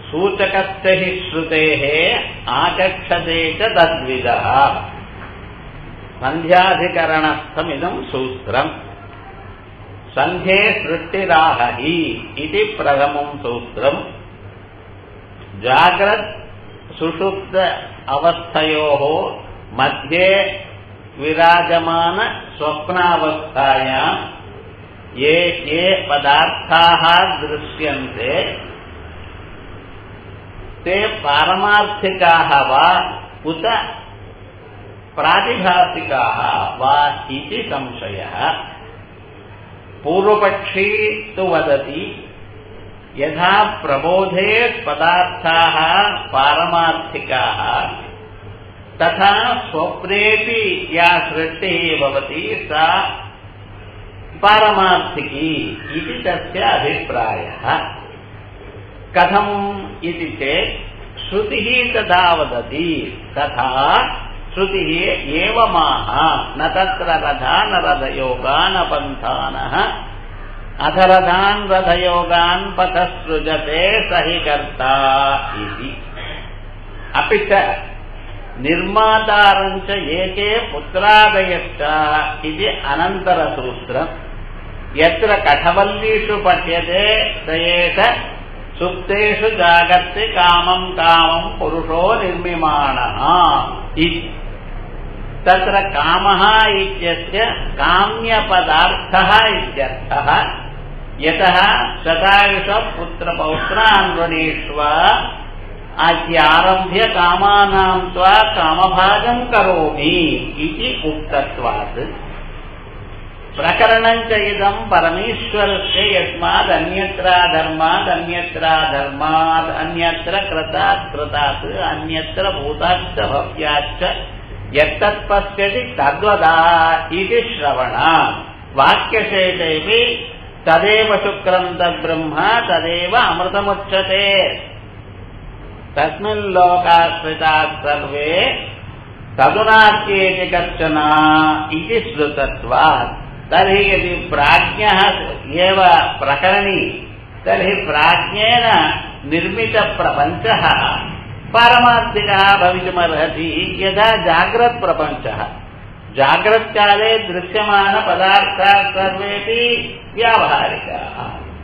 सूचकस्य हि श्रुतेः आचक्षते च तद्विदः सन्ध्याधिकरणस्थमिदम् सूत्रम् सन्ध्ये सृष्टिराहहि इति प्रथमम् सूत्रम् जाग्रत् सुषुप्त अवस्थयोः मध्ये विराजमान स्वप्नावस्थायाम् ये ये पदार्थाः दृश्यन्ते ते पारमार्थिकाः वा उत प्रातिभासिकाः वा इति संशयः पूर्वपक्षी तु वदति यथा प्रबोधे पदार्थाः पारमार्थिकाः तथा स्वप्नेपि या सृष्टिः भवति सा पारमार्थिकी इति तस्य अभिप्रायः कथम् इति चेत् श्रुतिः तथा वदति तथा श्रुतिः एवमाह न तत्र रथा न रथयोगा न पन्थानः अथ रथान् रथयोगान् पथसृजते स हि कर्ता इति अपि च निर्मातारञ्च एके पुत्रादयश्च इति अनन्तरसूत्रम् यत्र कठवल्लीषु पठ्यते स एष सुप्तेषु जागर्ति कामम् कामम् पुरुषो निर्मिमाणः इति तत्र कामः इत्यस्य काम्यपदार्थः इत्यर्थः यतः शतायुष पुत्रपौत्रान् वृणीष्व अद्यारभ्य कामानां त्वा कामभागं करोमि इति उक्तत्वात् प्रकरणञ्च इदं परमेश्वरस्य यस्मादन्यत्रा धर्मादन्यत्रा धर्मात् अन्यत्र कृतात् कृतात् अन्यत्र भूताश्च भव्याश्च यत्तत्पश्यति तद्वदा इति श्रवणा वाक्यशेषेऽपि तदेव शुक्रं तद्ब्रह्म तदेव अमृतमुच्यते तस्मिन् लोकाश्रिताः सर्वे तदुनात्येति कश्चन इति श्रुतत्वात् तर्हि यदि प्राज्ञः एव प्रकरणी तर्हि प्राज्ञेन निर्मितप्रपञ्चः पारमार्थिकः भवितुमर्हति यथा जाग्रत्प्रपञ्चः जाग्रत्काले दृश्यमानपदार्थाः सर्वेपि व्यावहारिकाः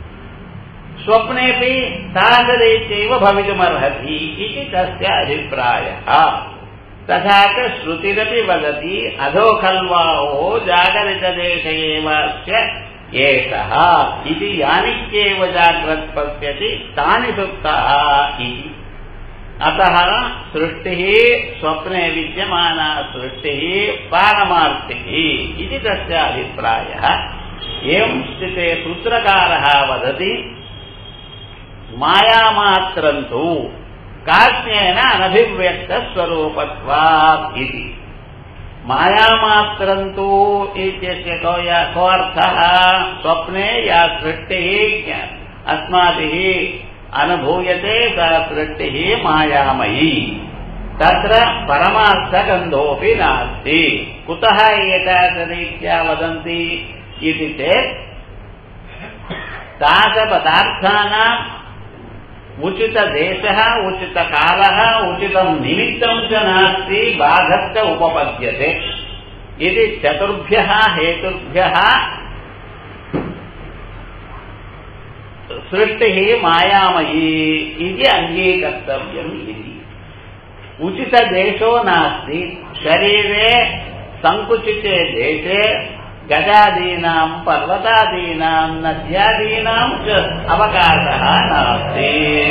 स्वप्नेपि तादृशरीत्यैव भवितुमर्हति इति तस्य अभिप्रायः तथा च श्रुतिरपि वदति अधो खल्वाहो जागरितदेश एवास्य एषः इति यानित्येव जाग्रत् पश्यति तानि सुप्तः इति अतः सृष्टिः स्वप्ने विद्यमाना सृष्टिः पारमार्थिकी इति तस्य अभिप्रायः एवं स्थिते सूत्रकारः वदति मायामात्रन्तु काष्येन अनभिव्यक्तस्वरूपत्वात् इति मायामात्रन्तु इत्यस्य को अर्थः स्वप्ने या सृष्टिः अस्माभिः अनुभूयते सा सृष्टिः मायामयी तत्र परमार्थगन्धोऽपि नास्ति कुतः एतादृरीत्या वदन्ति इति चेत् तादृशपदार्थानाम् उचितदेशः उचितकालः उचितं निमित्तं च नास्ति बाधश्च उपपद्यते इति चतुर्भ्यः हेतुभ्यः सृष्टिः मायामयी इति अङ्गीकर्तव्यम् इति उचितदेशो नास्ति शरीरे सङ्कुचिते देशे गजादीनां पर्वतादीनां नद्यादीनां च अवकाशः नास्ति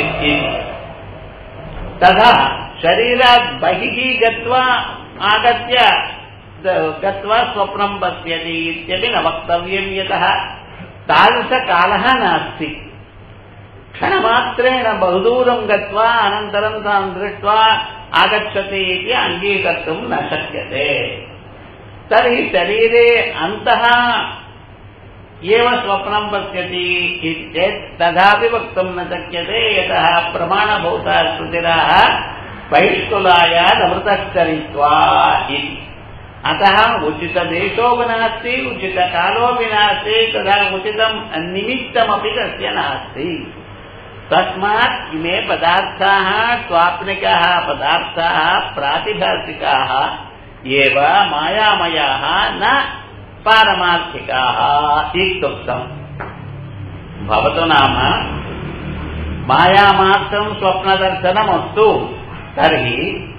तथा शरीरात् बहिः गत्वा आगत्य गत्वा स्वप्नं पश्यति इत्यपि न वक्तव्यं यतः तादृशकालः नास्ति क्षणमात्रेण बहुदूरं गत्वा अनन्तरं तां दृष्ट्वा आगच्छति इति अङ्गीकर्तुं न शक्यते तर्हि शरीरे अन्तः एव स्वप्नं पश्यति इति चेत् तथापि वक्तुं न शक्यते यतः प्रमाणभूता श्रुतिराः बहिष्कुलाय नमृतश्चरित्वा इति अतः उचितदेशोऽपि नास्ति उचितकालोऽपि नास्ति तथा उचितं निमित्तमपि तस्य नास्ति तस्मात् इमे पदार्थाः स्वाप्निकाः पदार्थाः प्रातिभासिकाः एव मायामयाः न पारमार्थिकाः इत्युक्तम् भवतु नाम मायामात्रं स्वप्नदर्शनमस्तु तर्हि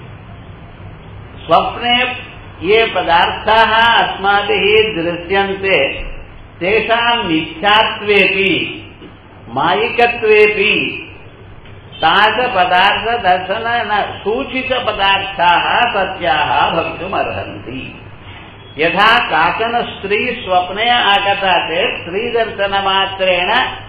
स्वप्ने ये पदार्थाः अस्माभिः दृश्यन्ते तेषां मिथ्यात्वेऽपि मायिकत्वेऽपि तादृशपदार्थदर्शन न सूचितपदार्थाः सत्याः भवितुमर्हन्ति यथा काचन स्त्री स्वप्ने आगता चेत् स्त्रीदर्शनमात्रेण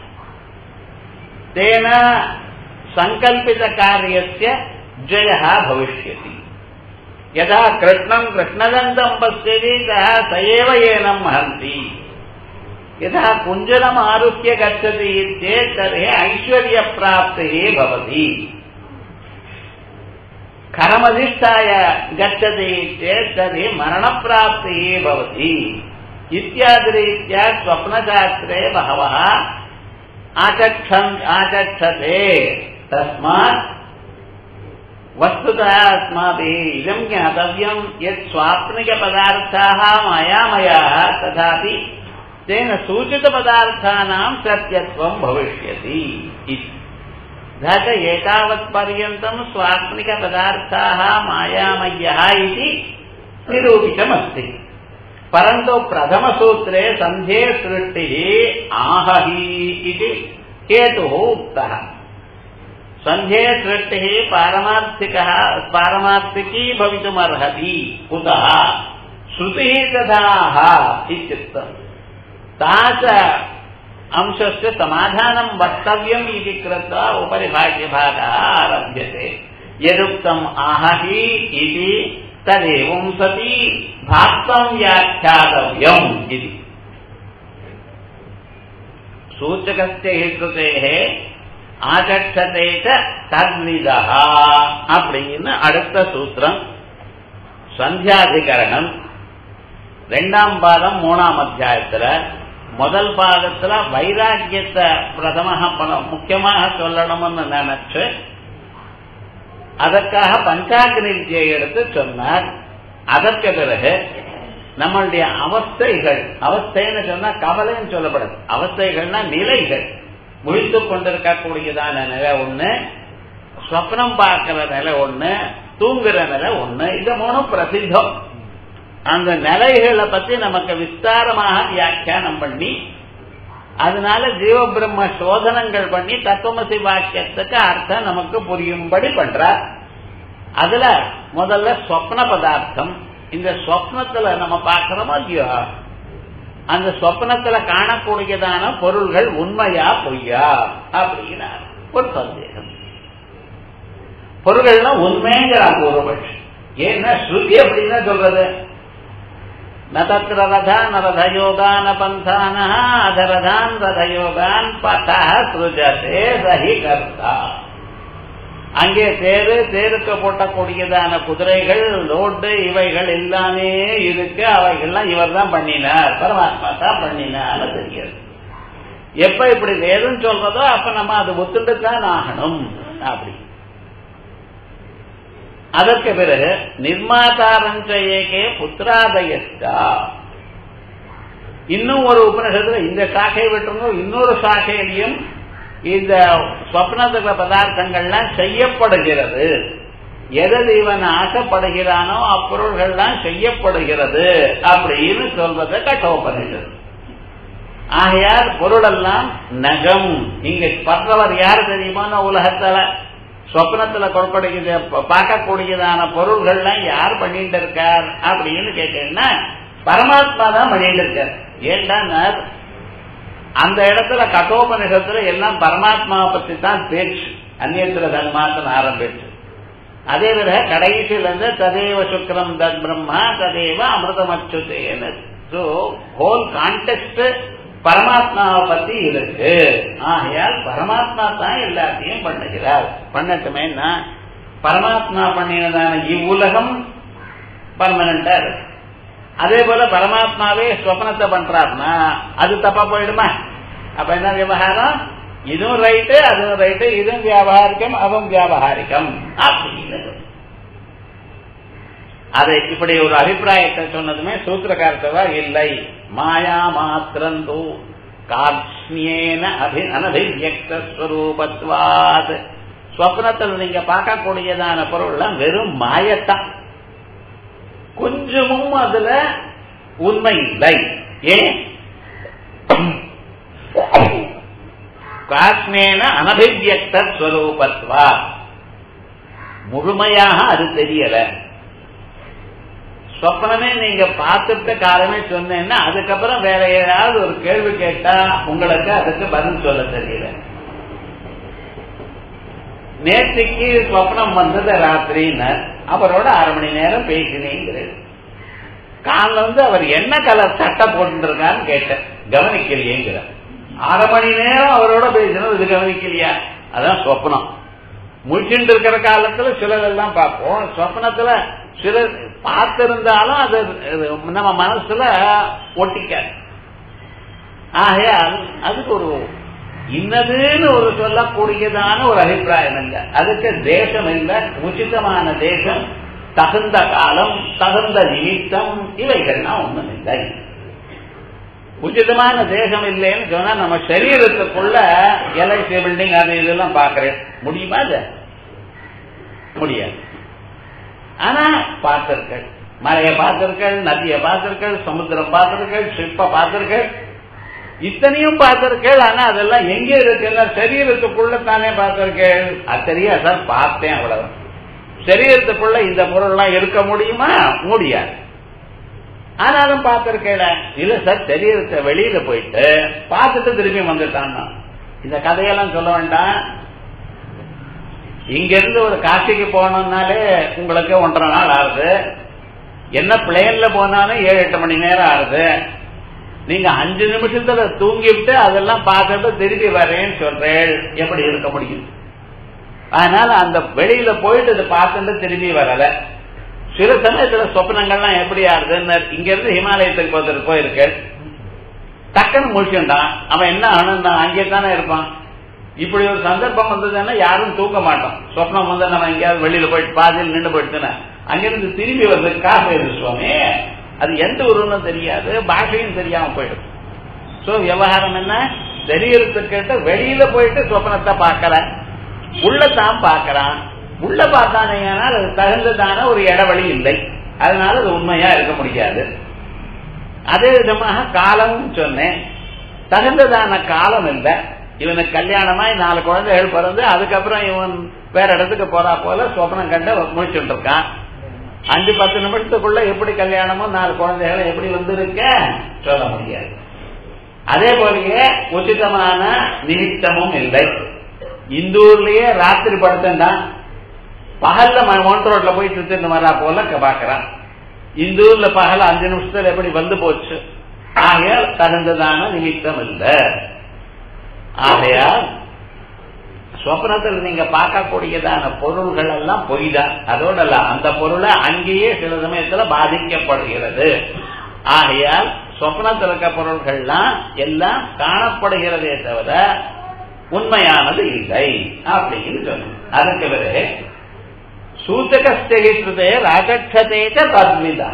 तेन सङ्कल्पितकार्यस्य जयः भविष्यति यदा कृष्णम् कृष्णदन्तम् पश्यति सः स एव एनम् हन्ति यथा कुञ्जरम् आरुह्य गच्छति चेत् तर्हि ऐश्वर्यप्राप्तिः भवति खरमधिष्ठाय गच्छति चेत् तर्हि मरणप्राप्तिः भवति इत्यादिरीत्या स्वप्नशास्त्रे बहवः आचक्षन् आचक्षते तस्मात् वस्तुतः अस्माभिः इदं ज्ञातव्यं यत् स्वाप्निकपदार्थाः मायामयाः तथापि तेन सूचितपदार्थानां सत्यत्वं भविष्यति इति च एतावत्पर्यन्तं स्वात्मिकपदार्थाः मायामय्यः इति निरूपितमस्ति परन्तु प्रथमसूत्रे सन्धे सृष्टिः आहहि इति हेतुः उक्तः सन्धे सृष्टिः पारमार्थिकः पारमार्थिकी भवितुमर्हति कुतः श्रुतिः तथाः इत्युक्तम् तास अंशस्य समाधानं वक्तव्यम् इति कृत्वा उपरि भाग्यभागः आरभ्यते यदुक्तम् आहहि इति तदेवं सति भाक्तं व्याख्यातव्यम् इति सूचकस्य हेतुतेः ஆச்சட்டத்தை தத்விதா அப்படின்னு அடுத்த சூத்திரம் சந்தியாதிகரணம் ரெண்டாம் பாதம் மூணாம் அத்தியாயத்துல முதல் பாகத்துல வைராக்கியத்தை பிரதமாக முக்கியமாக சொல்லணும்னு நினைச்சு அதற்காக பஞ்சாக்னி வித்தியை எடுத்து சொன்னார் அதற்கு பிறகு நம்மளுடைய அவஸ்தைகள் அவஸ்தைன்னு சொன்னா கவலைன்னு சொல்லப்படுது அவஸ்தைகள்னா நிலைகள் முழித்துக் கொண்டிருக்கக்கூடியதான நிலை ஒண்ணு ஸ்வப்னம் பார்க்கிற நிலை ஒண்ணு தூங்குற நிலை ஒண்ணு இது மூணும் பிரசித்தம் அந்த நிலைகளை பத்தி நமக்கு விஸ்தாரமாக வியாக்கியானம் பண்ணி அதனால ஜீவ பிரம்ம சோதனங்கள் பண்ணி தத்துவமசி வாக்கியத்துக்கு அர்த்தம் நமக்கு புரியும்படி பண்றார் அதுல முதல்ல ஸ்வப்ன பதார்த்தம் இந்த ஸ்வப்னத்துல நம்ம பார்க்கிறோமோ இல்லையோ அந்த சொப்னத்துல காணக்கூடியதான பொருள்கள் உண்மையா பொய்யா அப்படின்னா ஒரு சந்தேகம் பொருள்கள்லாம் உண்மைங்கிறாங்க பூர்வபட்சம் ஏன்னா ஸ்ருதி அப்படின்னா சொல்றது நதத்திர ரதா ந ரதயோகான பந்தான அதரதான் ரதயோகான் பதா சுஜதே சஹி கர்த்தா அங்கே தேரு தேருக்கு போட்டக்கூடியதான குதிரைகள் லோடு இவைகள் எல்லாமே இருக்கு அவைகள்லாம் இவர் தான் பண்ணினார் பரமாத்மா தான் பண்ணினார் தெரியாது எப்ப இப்படி வேதம் சொல்றதோ அப்ப நம்ம அது ஒத்துண்டு தான் ஆகணும் அப்படி அதற்கு பிறகு நிர்மாதாரஞ்ச ஏகே புத்திராதயஸ்டா இன்னும் ஒரு உபநிஷத்துல இந்த சாக்கையை விட்டுருந்தோம் இன்னொரு சாக்கையிலையும் இந்த ஸ்வப்னத்துக்கு பதார்த்தங்கள்லாம் செய்யப்படுகிறது எதில் இவன் ஆசைப்படுகிறானோ அப்பொருள்கள்லாம் செய்யப்படுகிறது அப்படின்னு சொல்வதை கட்டோபனிஷது ஆகையால் பொருளெல்லாம் நகம் இங்க பற்றவர் யார் தெரியுமோ உலகத்துல சொப்னத்துல கொடுக்கக்கூடிய பார்க்கக்கூடியதான பொருள்கள்லாம் யார் பண்ணிட்டு இருக்கார் அப்படின்னு கேட்டீங்கன்னா பரமாத்மா தான் பண்ணிட்டு இருக்கார் ஏன்டா அந்த இடத்துல கட்டோபனிஷத்துல எல்லாம் பரமாத்மாவை பத்தி தான் பேச்சு அந்நியத்துல தன்மாத்திரம் ஆரம்பிச்சு அதே விட கடைசியில இருந்து ததேவ சுக்கரம் தத் பிரம்மா ததேவ அமிர்தமச்சுதேன்னு ஸோ ஹோல் கான்டெக்ட் பரமாத்மாவை பத்தி இருக்கு ஆகையால் பரமாத்மா தான் எல்லாத்தையும் பண்ணுகிறார் பண்ணட்டுமேன்னா பரமாத்மா பண்ணினதான இவ்வுலகம் பர்மனண்டா இருக்கு அதே போல பரமாத்மாவே ஸ்வப்னத்தை பண்றாருன்னா அது தப்பா போயிடுமா அப்ப என்ன விவகாரம் இதுவும் ரைட்டு அதுவும் ரைட்டு இதுவும் வியாபாரிக்கம் அதுவும் வியாபாரிக்கம் அப்படின்னு அதை இப்படி ஒரு அபிப்பிராயத்தை சொன்னதுமே சூத்திரக்காரத்தவா இல்லை மாயா மாத்திரந்தோ காட்சியேன அபி அனபிவியக்தஸ்வரூபத்வாத் ஸ்வப்னத்தில் நீங்க பார்க்கக்கூடியதான பொருள்லாம் வெறும் மாயத்தான் கொஞ்சமும் அதுல உண்மை இல்லை ஏன் காஷ்மேன அனபிவியக்த ஸ்வரூபத்வா முழுமையாக அது தெரியல சொப்பனமே நீங்க பார்த்துட்ட காலமே சொன்னேன்னா அதுக்கப்புறம் வேற ஏதாவது ஒரு கேள்வி கேட்டா உங்களுக்கு அதுக்கு பதில் சொல்ல தெரியல நேற்றுக்கு சொப்னம் வந்தது ராத்திரின்னு அவரோட அரை மணி நேரம் பேசினேங்கிறது காலில் வந்து அவர் என்ன கலர் சட்டை போட்டுருக்கான்னு கேட்டேன் கவனிக்கலையேங்கிற அரை மணி நேரம் அவரோட பேசினது இது கவனிக்கலையா அதான் சொப்னம் முடிச்சுட்டு இருக்கிற காலத்துல சிலதெல்லாம் பார்ப்போம் சொப்னத்துல சிலர் பார்த்திருந்தாலும் அது நம்ம மனசுல ஒட்டிக்காது ஆகையால் அதுக்கு ஒரு இன்னதுன்னு ஒரு சொல்லக்கூடியதான ஒரு அபிப்பிராயம் இல்லை அதுக்கு தேசம் இல்லை உச்சிதமான தேசம் தகுந்த காலம் தகுந்த நிமித்தம் இவைகள்லாம் ஒண்ணும் இல்லை உச்சிதமான தேசம் இல்லைன்னு சொன்னா நம்ம சரீரத்துக்குள்ள எல்ஐசி பில்டிங் அது இதெல்லாம் பாக்குறேன் முடியுமா அது முடியாது ஆனா பார்த்திருக்கள் மலையை பார்த்திருக்கள் நதியை பார்த்திருக்கள் சமுத்திரம் பார்த்திருக்கள் சிற்ப பார்த்திருக்கள் இத்தனையும் பார்த்திருக்கள் ஆனா அதெல்லாம் எங்க இருக்குன்னா சரீரத்துக்குள்ள தானே பார்த்திருக்கள் அது தெரியாது சார் பார்த்தேன் அவ்வளவு சரீரத்துக்குள்ள இந்த பொருள் எல்லாம் இருக்க முடியுமா முடியாது ஆனாலும் பார்த்திருக்கேன் இல்ல சார் சரீரத்தை வெளியில போயிட்டு பார்த்துட்டு திரும்பி வந்துட்டான் இந்த கதையெல்லாம் சொல்ல வேண்டாம் இங்க இருந்து ஒரு காசிக்கு போனோம்னாலே உங்களுக்கு ஒன்றரை நாள் ஆகுது என்ன பிளேன்ல போனாலும் ஏழு எட்டு மணி நேரம் ஆகுது நீங்க அஞ்சு நிமிஷத்துல தூங்கிவிட்டு அதெல்லாம் பார்த்துட்டு திரும்பி வரேன்னு சொல்றேன் எப்படி இருக்க முடியும் அதனால அந்த வெளியில போயிட்டு அதை பார்த்துட்டு திரும்பி வரல சில சமயத்துல சொப்னங்கள்லாம் எப்படி ஆகுதுன்னு இங்க இருந்து ஹிமாலயத்துக்கு போறதுக்கு போயிருக்கு டக்குன்னு முடிச்சுட்டான் அவன் என்ன ஆனா அங்கே தானே இருப்பான் இப்படி ஒரு சந்தர்ப்பம் வந்ததுன்னா யாரும் தூக்க மாட்டோம் சொப்னம் வந்து நம்ம எங்கேயாவது வெளியில போயிட்டு பாதியில் நின்று போயிட்டுனா அங்கிருந்து திரும்பி வர்றதுக்கு காசு எது சுவாமி அது எந்த ஊருன்னு தெரியாது பாஷையும் தெரியாம போயிடும் சோ விவகாரம் என்ன தெரியறதுக்கிட்ட வெளியில போயிட்டு சொப்னத்தை பார்க்கல உள்ளதான் பார்க்கறான் உள்ள பார்த்தானே அது தகுந்ததான ஒரு இடவழி இல்லை அதனால அது உண்மையா இருக்க முடியாது அதே விதமாக காலமும் சொன்னேன் தகுந்ததான காலம் இல்லை இவனுக்கு கல்யாணமாய் நாலு குழந்தைகள் பிறந்து அதுக்கப்புறம் இவன் வேற இடத்துக்கு போறா போல சொப்னம் கண்டு முடிச்சுட்டு இருக்கான் அஞ்சு பத்து நிமிஷத்துக்குள்ள எப்படி கல்யாணமோ நாலு குழந்தைகள் எப்படி வந்திருக்க சொல்ல முடியாது அதே போலயே உச்சிதமான நிமித்தமும் இல்லை இந்தூர்லயே ராத்திரி படுத்தான் பகல்ல ஒன் ரோட்ல போய் சுத்திட்டு வரா போல பாக்குறான் இந்தூர்ல பகல் அஞ்சு நிமிஷத்துல எப்படி வந்து போச்சு ஆகையால் தகுந்ததான நிமித்தம் இல்லை ஆகையால் சொப்னத்தில் நீங்க பார்க்கக்கூடியதான பொருள்கள் எல்லாம் பொய் தான் அதோட அல்ல அந்த பொருளை அங்கேயே சில சமயத்துல பாதிக்கப்படுகிறது ஆகையால் சொப்னத்தில் இருக்க பொருள்கள்லாம் எல்லாம் காணப்படுகிறதே தவிர உண்மையானது இல்லை அப்படின்னு சொல்லணும் அதுக்கு பிறகு சூச்சகஸ்தே ராகட்சதேச்ச தத்விதா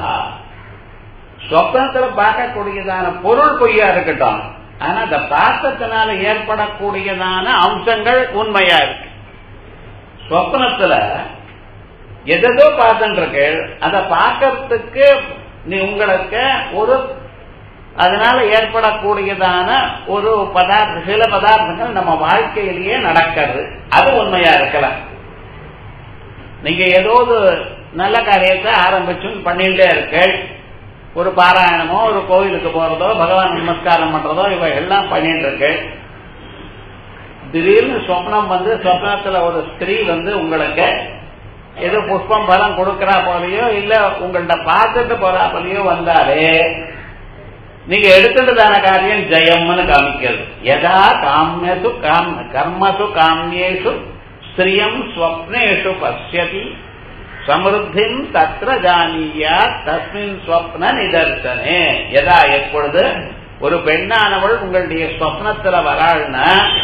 சொப்னத்துல பார்க்கக்கூடியதான பொருள் பொய்யா இருக்கட்டும் ஆனா அந்த பார்த்தத்தினால ஏற்படக்கூடியதான அம்சங்கள் உண்மையா இருக்கு சொப்னத்துல எதோ பார்த்துருக்கு அதை பார்க்கறதுக்கு நீ உங்களுக்கு ஒரு அதனால ஏற்படக்கூடியதான ஒரு பதார்த்த சில பதார்த்தங்கள் நம்ம வாழ்க்கையிலேயே நடக்கிறது அது உண்மையா இருக்கலாம் நீங்க ஏதோ ஒரு நல்ல காரியத்தை ஆரம்பிச்சு பண்ணிட்டே இருக்கேள் ஒரு பாராயணமோ ஒரு கோவிலுக்கு போறதோ பகவான் நமஸ்காரம் பண்றதோ இவ எல்லாம் பண்ணிட்டு இருக்கு திடீர்னு சொப்னம் வந்து சொப்னத்துல ஒரு ஸ்திரீ வந்து உங்களுக்கு ஏதோ புஷ்பம் பலம் கொடுக்கறா போலயோ இல்ல உங்கள்ட்ட பார்த்துட்டு போறா போலயோ வந்தாலே நீங்க எடுத்துட்டதான காரியம் ஜெயம்னு காமிக்கிறது எதா காமியசு காம் கர்மசு காமியேஷு ஸ்திரியம் ஸ்வப்னேஷு பசியதி சமிருத்தின் தத்ர ஜானியா தஸ்மின் ஸ்வப்ன நிதர்சனே எதா எப்பொழுது ஒரு பெண்ணானவள் உங்களுடைய ஸ்வப்னத்துல வராள்னா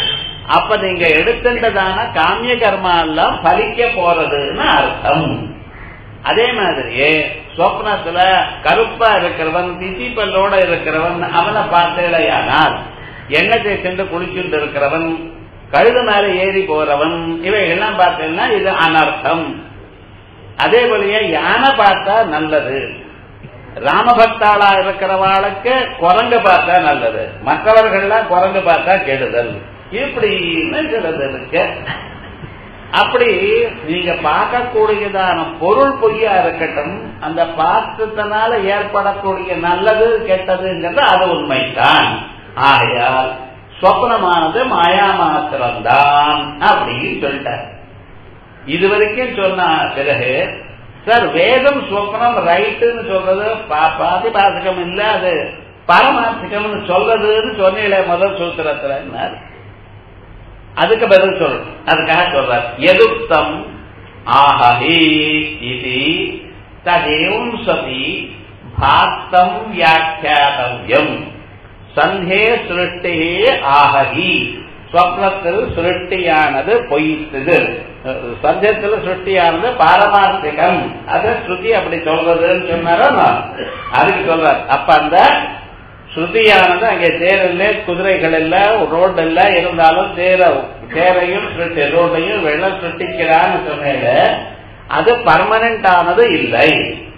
அப்ப நீங்க எடுத்துட்டதான காமிய கர்மா எல்லாம் பலிக்க போறதுன்னு அர்த்தம் அதே மாதிரியே சொப்னத்துல கருப்பா இருக்கிறவன் திசிப்பல்லோட இருக்கிறவன் அவனை பார்த்தேடையானால் எண்ணெய் தேய்ச்சிட்டு குளிச்சுட்டு இருக்கிறவன் கழுது மேல ஏறி போறவன் இவைகள்லாம் பார்த்தீங்கன்னா இது அனர்த்தம் அதே போலயே யானை பார்த்தா நல்லது ராமபக்தாளா இருக்கிறவாளுக்கு குரங்கு பார்த்தா நல்லது மற்றவர்கள்லாம் குரங்கு பார்த்தா கெடுதல் இப்படின்னு சிலது இருக்கு அப்படி நீங்க பார்க்கக்கூடியதான பொருள் பொய்யா இருக்கட்டும் அந்த பார்த்தத்தினால ஏற்படக்கூடிய நல்லது கெட்டதுங்கிறது அது உண்மைதான் ஆகையால் சொப்னமானது மாயா மாத்திரம்தான் அப்படின்னு சொல்லிட்டார் இதுவரைக்கும் சொன்ன பிறகு சார் வேதம் சொப்னம் ரைட்டுன்னு சொல்றது பாதிபாசகம் இல்ல அது பரமார்த்திகம்னு சொல்றதுன்னு சொன்னீங்களே முதல் சூத்திரத்துல அதுக்கு பதில் சொல் அதுக்காக சொல்றார் எதுக்தம் ஆஹி இது ததேவம் சதி பாக்தம் வியாக்கியாதவியம் சந்தே சிருஷ்டி ஆகி ஸ்வப்னத்தில் சிருஷ்டியானது பொய்த்தது சத்தியத்தில் சிருஷ்டியானது பாரமார்த்திகம் அத ஸ்ருதி அப்படி சொல்றதுன்னு சொன்னாரோ அதுக்கு சொல்றார் அப்ப அந்த ஸ்ருதியானது அங்கே தேர் இல்ல குதிரைகள் இல்ல ரோடு இல்ல இருந்தாலும் தேர தேரையும் ரோட்டையும் வெள்ளம் சுட்டிக்கிறான்னு சொன்னேன் அது பர்மனன்ட் ஆனது இல்லை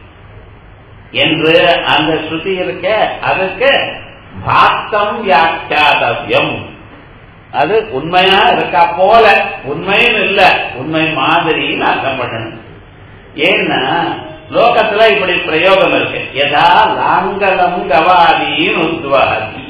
என்று அந்த ஸ்ருதி இருக்க அதுக்கு பாக்தம் வியாக்கியாதவியம் அது உண்மையா இருக்கா போல உண்மைன்னு இல்ல உண்மை மாதிரின்னு அர்த்தம் பண்ணணும் ஏன்னா லோகத்துல இப்படி பிரயோகம் இருக்கு எதா லாங்கலம் கவாதின்னு உத்வாதி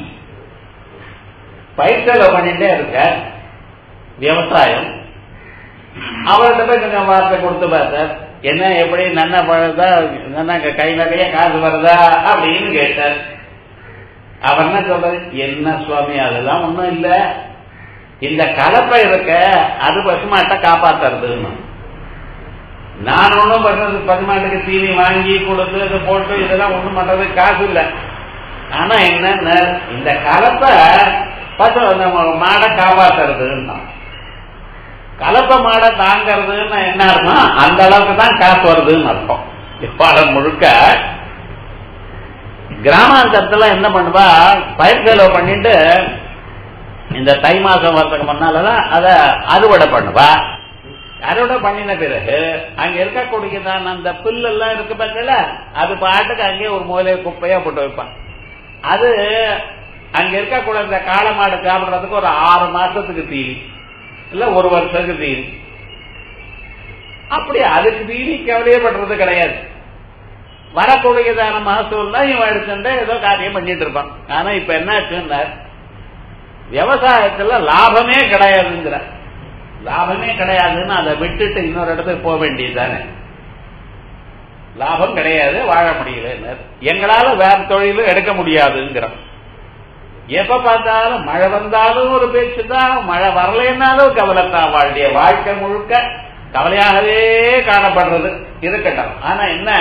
பயிற்சியில பண்ணிட்டே இருக்க விவசாயம் அவர்கிட்ட போய் கொஞ்சம் வார்த்தை கொடுத்து பார்த்தார் என்ன எப்படி நன்ன பழதா நன்ன கை நிறைய காசு வருதா அப்படின்னு கேட்டார் அவர் என்ன சொல்றது என்ன சுவாமி அதெல்லாம் ஒண்ணும் இல்ல இந்த கலப்பை இருக்க அது பசுமாட்டை காப்பாத்துறதுன்னு நான் ஒன்றும் பண்றது பசுமாட்டுக்கு தீனி வாங்கி கொடுத்து இது போட்டு இதெல்லாம் ஒண்ணும் பண்றதுக்கு காசு இல்லை ஆனா என்ன இந்த கலப்பை பசு நம்ம மாடை காப்பாத்துறதுன்னா கலப்ப மாடை தாங்கிறதுன்னு என்ன அர்த்தம் அந்த அளவுக்கு தான் காசு வருதுன்னு அர்த்தம் இப்பாடம் முழுக்க கிராமாந்தரத்துல என்ன பண்ணுவா பயிர் செலவு பண்ணிட்டு இந்த தை மாசம் வரதுக்கு முன்னாலதான் அத அறுவடை பண்ணுவா அறுவடை பண்ணின பிறகு அங்க இருக்கக்கூடியதான் அந்த புல் எல்லாம் இருக்கு பார்த்தல அது பாட்டுக்கு அங்கே ஒரு மூலையை குப்பையா போட்டு வைப்பான் அது அங்க இருக்கக்கூடிய இந்த காளை மாடு சாப்பிடுறதுக்கு ஒரு ஆறு மாசத்துக்கு தீனி இல்ல ஒரு வருஷத்துக்கு தீனி அப்படி அதுக்கு தீனி கவலையே பண்றது கிடையாது வரக்கூடியதான மகசூல் தான் இவன் எடுத்துட்டு ஏதோ காரியம் பண்ணிட்டு இருப்பான் ஆனா இப்ப என்ன ஆச்சுன்னா விவசாயத்துல லாபமே கிடையாதுங்கிற லாபமே கிடையாதுன்னு அதை விட்டுட்டு இன்னொரு இடத்துக்கு போக வேண்டியது தானே லாபம் கிடையாது வாழ முடியல எங்களால வேற தொழிலும் எடுக்க முடியாதுங்கிறோம் எப்ப பார்த்தாலும் மழை வந்தாலும் ஒரு பேச்சு தான் மழை வரலைன்னாலும் கவலைத்தான் வாழ்க்கைய வாழ்க்கை முழுக்க கவலையாகவே காணப்படுறது இருக்கட்டும் ஆனா என்ன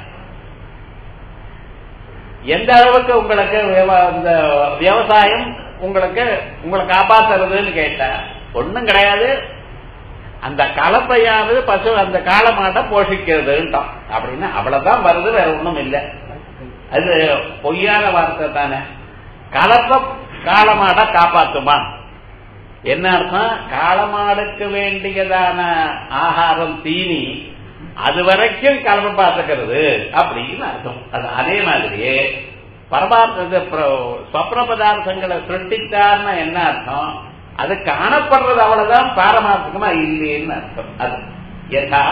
எந்த அளவுக்கு உங்களுக்கு இந்த விவசாயம் உங்களுக்கு உங்களை காப்பாத்துறதுன்னு கேட்ட ஒண்ணும் கிடையாது அந்த கலப்பையானது பசு அந்த காலமாட்டை போஷிக்கிறதுன்ட்டான் அப்படின்னா அவ்வளவுதான் வருது வேற ஒண்ணும் இல்லை அது பொய்யான வார்த்தை தானே கலப்ப காலமாட காப்பாத்துமா என்ன அர்த்தம் காலமாடுக்கு வேண்டியதான ஆகாரம் தீனி அது வரைக்கும் கலப்பை பார்த்துக்கிறது அப்படின்னு அர்த்தம் அது அதே மாதிரியே பரமார்த்த சொப்ன பதார்த்தங்களை சிருஷ்டித்தார்னு என்ன அர்த்தம் அது காணப்படுறது அவ்வளவுதான் பாரமார்த்தமா இல்லைன்னு அர்த்தம் அது யதா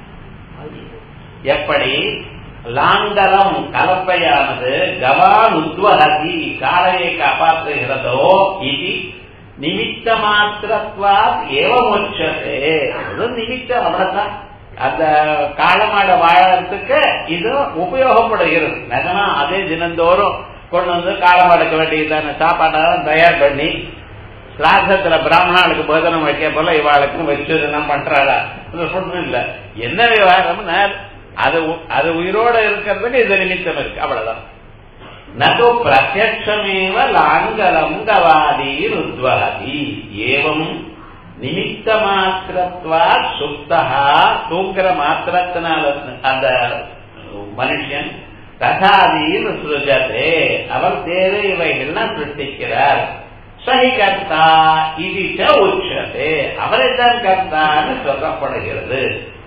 எப்படி லாங்கலம் கலப்பையானது கவான் உத்வகி காலையை காப்பாற்றுகிறதோ இது நிமித்த மாத்திரத்வா ஏவமோச்சதே அது நிமித்தம் அவ்வளவுதான் அந்த காலமாட வாழறதுக்கு இது உபயோகப்படுகிறது நிஜமா அதே தினந்தோறும் கொண்டு வந்து காலமாடுக்க வேண்டியதான சாப்பாடெல்லாம் தயார் பண்ணி சிராதத்துல பிராமணாளுக்கு போதனம் வைக்க போல இவாளுக்கும் வச்சு என்ன பண்றாளா ஒன்றும் இல்ல என்ன விவகாரம்னா அது அது உயிரோட இருக்கிறதுக்கு இது நிமித்தம் இருக்கு அவ்வளவுதான் நது பிரத்யக்ஷமேவ லாங்கலம் கவாதி ருத்வாதி ஏவம் நிமித்த மாத்திரத்வா சுப்தா தூங்குற மாத்திரத்தினால அந்த மனுஷன் ததாதீன்னு சுருஜதே அவர் தேரு இவைகள்லாம் சிருஷ்டிக்கிறார் சஹி கர்த்தா இது உச்சதே அவரைத்தான் கர்த்தான்னு சொல்லப்படுகிறது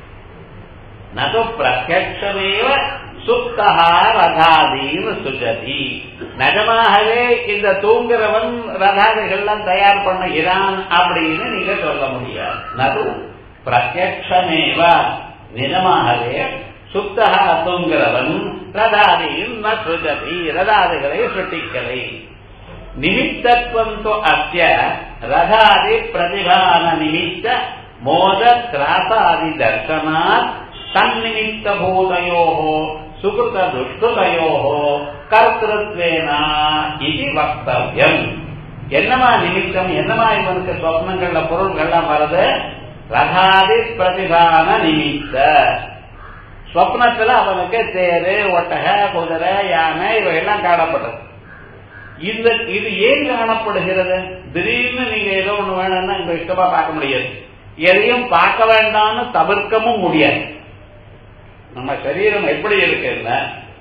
நது பிரத்யக்ஷமேவ சுப்தா ரதாதீன்னு சுஜதி நிஜமாகவே இந்த தூங்குறவன் ரதாதிகள்லாம் தயார் பண்ணுகிறான் அப்படின்னு நீங்க சொல்ல முடியாது நது பிரத்யக்ஷமேவ நிஜமாகவே சுப்தா தூங்குறவன் ரதாதியும் ந சுஜதி ரதாதிகளை சுட்டிக்கலை நிமித்தத்வம் தோ அஸ்ய ரதாதி பிரதிபான நிமித்த மோத திராசாதி தர்சனாத் தன்னிமித்த பூதயோ சுகிருத துஷ்டுதயோ கர்த்திருத்வேன இது வக்தவியம் என்னமா நிமித்தம் என்னமா இவனுக்கு சொப்னங்கள்ல பொருள்கள்லாம் வருது ரதாதி பிரதிபான நிமித்த ஸ்வப்னத்துல அவனுக்கு தேரு ஒட்டக குதிரை யானை இவையெல்லாம் காணப்படுது இந்த இது ஏன் காணப்படுகிறது திடீர்னு நீங்க ஏதோ ஒண்ணு வேணும்னா இங்க இஷ்டமா பார்க்க முடியாது எதையும் பார்க்க வேண்டாம்னு தவிர்க்கவும் முடியாது நம்ம சரீரம் எப்படி இருக்குன்னா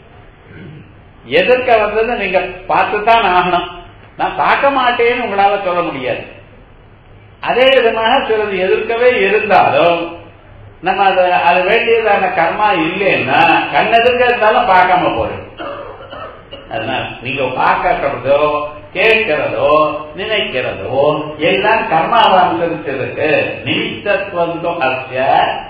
எதிர்க்க வந்தது நீங்க பார்த்துதான் ஆகணும் நான் பார்க்க மாட்டேன்னு உங்களால சொல்ல முடியாது அதே விதமாக சிலது எதிர்க்கவே இருந்தாலும் நம்ம அது அது வேண்டியதான கர்மா இல்லைன்னா கண்ணெதிர்க்க இருந்தாலும் பார்க்காம போயிடும் அதனால நீங்க பார்க்கறதோ கேட்கிறதோ நினைக்கிறதோ எல்லாம் கர்மாவை அனுசரிச்சிருக்கு நிமித்தத்துவம் அஸ்ய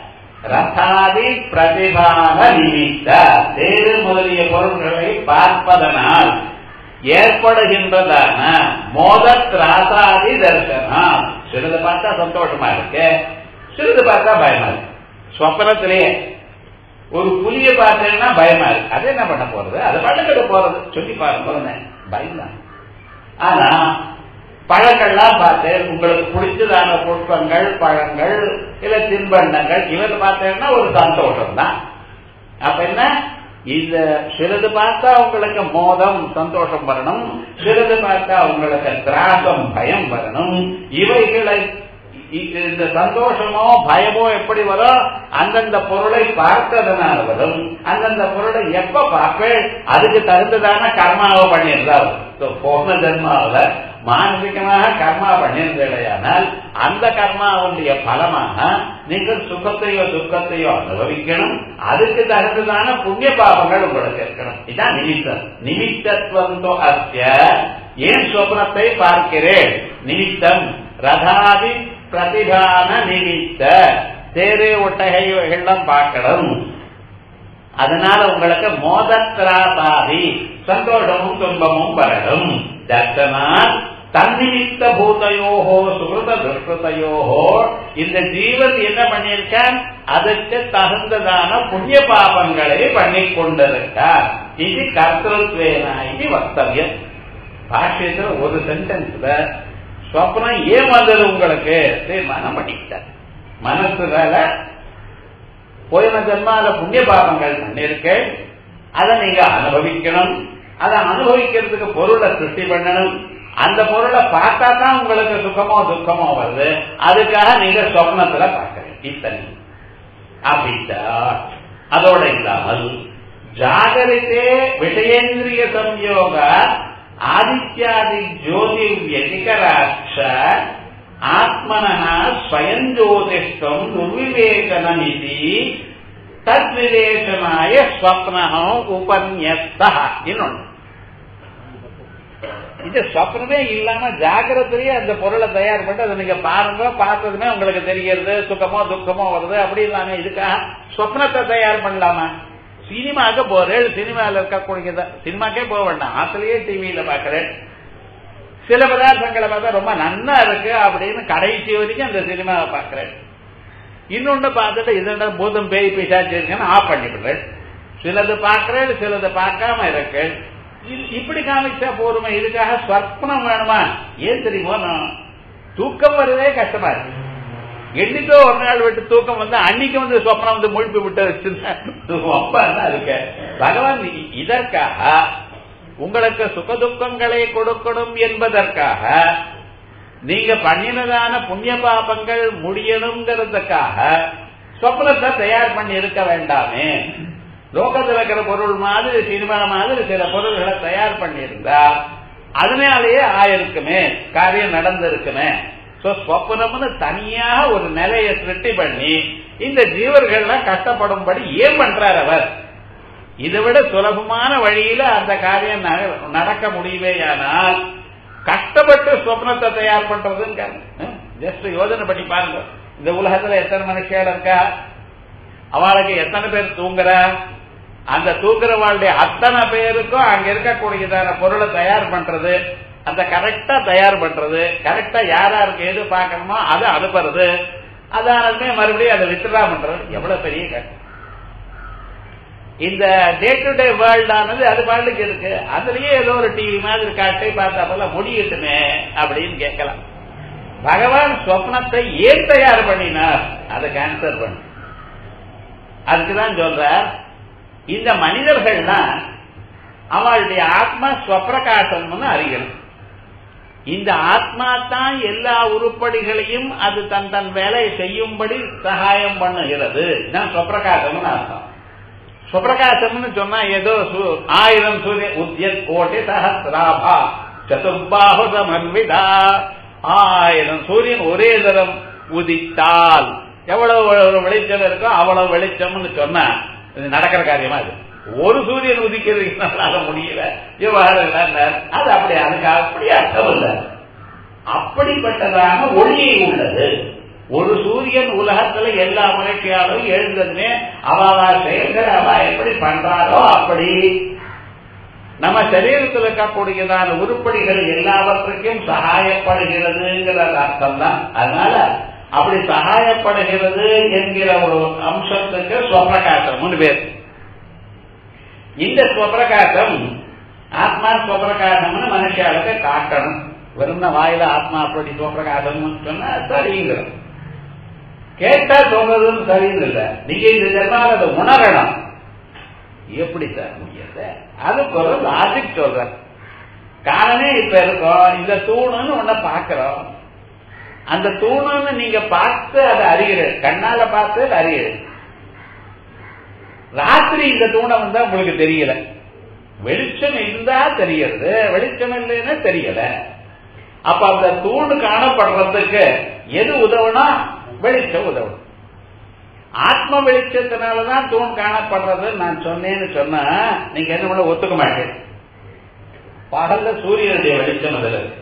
ரதாதி பிரதிபாக நிமித்த தேறு முதலிய பொருள்களை பார்ப்பதனால் ஏற்படுகின்றதான மோதத் ராசாதி தர்சனம் சிறிது பார்த்தா சந்தோஷமா இருக்கு சிறிது பார்த்தா பயமா இருக்கு சொப்பனத்திலேயே ஒரு புலிய பார்த்தேன்னா பயமா இருக்கு அது என்ன பண்ண போறது அது பழக்கிட போறது சொல்லி பாருங்க பயம்தான் ஆனா பழங்கள்லாம் பார்த்து உங்களுக்கு பிடிச்சதான புஷ்பங்கள் பழங்கள் இல்ல தின்பண்டங்கள் இவர் பார்த்தேன்னா ஒரு சந்தோஷம் தான் அப்ப என்ன இந்த சிறிது பார்த்தா உங்களுக்கு மோதம் சந்தோஷம் வரணும் சிறிது பார்த்தா உங்களுக்கு திராசம் பயம் வரணும் இவைகளை இந்த சந்தோஷமோ பயமோ எப்படி வரும் அந்தந்த பொருளை பார்த்ததுனால வரும் அந்தந்த பொருளை எப்ப பார்ப்பேன் அதுக்கு தகுந்ததான கர்மாவை பண்ணியிருந்தா போன ஜென்மாவில மானசிகமாக கர்மா பண்ணியிருந்தேனால் அந்த கர்மாவுடைய பலமாக நீங்கள் சுகத்தையோ துக்கத்தையோ அனுபவிக்கணும் அதுக்கு தகுந்ததான புண்ணிய பாவங்கள் உங்களுக்கு இருக்கணும் இதான் நிமித்தம் நிமித்தத்துவம் அஸ்ய ஏன் சொப்னத்தை பார்க்கிறேன் நிமித்தம் ரதாதி பிரதிபான நிமித்த தேரு ஒட்டகைகள்லாம் பார்க்கணும் அதனால உங்களுக்கு மோதத்ராசாதி சந்தோஷமும் துன்பமும் வரணும் தர்சனால் தன்னிமித்த பூதையோகோ சுகிருத துஷ்கிருதையோகோ இந்த ஜீவன் என்ன பண்ணியிருக்கான் அதுக்கு தகுந்ததான புண்ணிய பாபங்களை பண்ணி கொண்டிருக்கார் இது கர்த்தத்வேனா இது வக்தவியம் பாஷ்யத்துல ஒரு சென்டென்ஸ்ல சொப்னம் ஏன் வந்தது உங்களுக்கு தீர்மானம் பண்ணிக்கிட்டார் மனசுல போயின ஜென்மால புண்ணிய பாபங்கள் பண்ணிருக்கு அதை நீங்க அனுபவிக்கணும் அதை அனுபவிக்கிறதுக்கு பொருளை சிருஷ்டி பண்ணணும் அந்த பொருளை பார்த்தா தான் உங்களுக்கு சுகமோ துக்கமோ வருது அதுக்காக நீங்க சொப்னத்துல பார்க்கறீங்க இத்தனை அப்படின்ட்டா அதோட இல்லாமல் ஜாகரித்தே விஷயேந்திரிய சம்யோக ஆதித்யாதி ஜோதி व्यतिकराक्ष ஆத்மனः ஸ்வயம் ஜோதிஷ்டம் துர்விவேச்சனமிதி தத்விவேச்சனாய ஸ்வப்னம் உபன்யஸ்த இன்னொன்று இது சொப்னமே இல்லாம ஜாகிரத்திலேயே அந்த பொருளை தயார் பண்ணி அதை நீங்க பாருங்க பார்த்ததுமே உங்களுக்கு தெரிகிறது சுகமோ துக்கமோ வருது அப்படி இல்லாம இதுக்காக சொப்னத்தை தயார் பண்ணலாமா சினிமாவுக்கு போறேன் சினிமாவில் இருக்கக்கூடியதா சினிமாக்கே போக வேண்டாம் ஆத்திலேயே டிவியில பாக்குறேன் சில பதார்த்தங்களை பார்த்தா ரொம்ப நன்னா இருக்கு அப்படின்னு கடைசி வரைக்கும் அந்த சினிமாவை பாக்குறேன் இன்னொன்னு பார்த்துட்டு இதோட பூதம் பேய் பிசாச்சு இருக்குன்னு ஆஃப் பண்ணிவிடுறேன் சிலது பார்க்கிறேன் சிலது பார்க்காம இருக்கு இப்படி காமிச்சா போருமே இதுக்காக ஸ்வப்னம் வேணுமா ஏன் தெரியுமோ நான் தூக்கம் வருவதே கஷ்டமா இருக்கு என்னைக்கோ ஒரு நாள் விட்டு தூக்கம் வந்து அன்னைக்கு வந்து சொப்னம் வந்து முழிப்பு விட்டு வச்சிருந்தேன் ரொம்ப இருக்கு பகவான் இதற்காக உங்களுக்கு சுகதுக்கங்களை கொடுக்கணும் என்பதற்காக நீங்க பண்ணினதான புண்ணிய பாபங்கள் முடியணுங்கிறதுக்காக சொப்னத்தை தயார் பண்ணி இருக்க வேண்டாமே லோகத்தில் இருக்கிற பொருள் மாதிரி சினிமா மாதிரி சில பொருள்களை தயார் பண்ணியிருந்தா அதனாலேயே ஆயிருக்குமே காரியம் நடந்திருக்குமே ஸ்வப்னம்னு தனியாக ஒரு நிலையை சிருஷ்டி பண்ணி இந்த ஜீவர்கள்லாம் கஷ்டப்படும்படி ஏன் பண்றார் அவர் இதை விட சுலபமான வழியில அந்த காரியம் நடக்க முடியவேயானால் கஷ்டப்பட்டு சொப்னத்தை தயார் பண்றதுன்னு ஜஸ்ட் யோஜனை பண்ணி பாருங்க இந்த உலகத்துல எத்தனை மனுஷியால் இருக்கா அவளுக்கு எத்தனை பேர் தூங்குற அந்த தூங்குறவாளுடைய அத்தனை பேருக்கும் அங்க இருக்கக்கூடியதான பொருளை தயார் பண்றது அந்த கரெக்டா தயார் பண்றது கரெக்டா யாராருக்கு எது பார்க்கணுமோ அதை அனுப்புறது அதானமே மறுபடியும் அதை வித்ரா பண்றது எவ்வளவு பெரிய கஷ்டம் இந்த டே டு டே வேர்ல்ட் ஆனது அது பாட்டுக்கு இருக்கு அதுலயே ஏதோ ஒரு டிவி மாதிரி காட்டி பார்த்தா போல முடியட்டுமே அப்படின்னு கேட்கலாம் பகவான் சொப்னத்தை ஏன் தயார் பண்ணினார் அதை கேன்சர் பண்ண அதுக்குதான் சொல்ற இந்த மனிதர்கள்லாம் அவளுடைய ஆத்மா ஸ்வப்பிரகாசம்னு அறியணும் இந்த ஆத்மா தான் எல்லா உருப்படிகளையும் அது தன் தன் வேலையை செய்யும்படி சகாயம் பண்ணுகிறது தான் ஸ்வப்பிரகாசம்னு அர்த்தம் சுப்பிரகாசம்னு சொன்னா ஏதோ ஆயிரம் சூரிய உத்தியத் கோட்டி சஹசிராபா சதுர்பாஹு சமன்விதா ஆயிரம் சூரியன் ஒரே தரம் உதித்தால் எவ்வளவு வெளிச்சம் இருக்கோ அவ்வளவு வெளிச்சம்னு சொன்னா இது நடக்கிற காரியமா இது ஒரு சூரியன் உதிக்கிறதுனால முடியல விவகாரம் அது அப்படி அதுக்கு அப்படி அர்த்தம் இல்லை அப்படிப்பட்டதான ஒளியை உள்ளது ஒரு சூரியன் உலகத்துல எல்லா முறைக்கையாலும் எழுந்ததுமே அவா செயல்கள் அவ எப்படி பண்றாரோ அப்படி நம்ம சரீரத்தில் இருக்கக்கூடியதான உருப்படிகள் எல்லாவற்றுக்கும் சகாயப்படுகிறதுங்கிற அர்த்தம் தான் அதனால அப்படி சகாயப்படுகிறது என்கிற ஒரு அம்சத்துக்கு ஸ்வப்பிரகாசம் பேர் இந்த ஸ்வப்பிரகாசம் ஆத்மா ஸ்வப்பிரகாசம்னு மனுஷாளுக்கு காட்டணும் வெறும் வாயில ஆத்மா அப்படி ஸ்வப்பிரகாசம் சொன்னா சரிங்கிறது கேட்டா சொல்றதுன்னு சரின்னு இல்ல நீங்க இந்த ஜென்மால அதை உணரணும் எப்படி சார் முடியாது அதுக்கு ஒரு லாஜிக் சொல்ற காரணமே இப்ப இருக்கோம் இந்த தூணுன்னு ஒன்ன பாக்குறோம் அந்த தூணுன்னு நீங்க பார்த்து அதை அறியுது கண்ணால பார்த்து அதை அறியுது ராத்திரி இந்த தூணை வந்தா உங்களுக்கு தெரியல வெளிச்சம் இருந்தா தெரியறது வெளிச்சம் இல்லைன்னா தெரியல அப்ப அந்த தூண் காணப்படுறதுக்கு எது உதவுனா வெளிச்சம் உதவும் ஆத்ம வெளிச்சத்தினாலதான் தூண் காணப்படுறது நான் சொன்னேன்னு சொன்னா நீங்க என்ன பண்ண ஒத்துக்க மாட்டேன் பகல்ல சூரியனுடைய வெளிச்சம் அதுல இருக்கு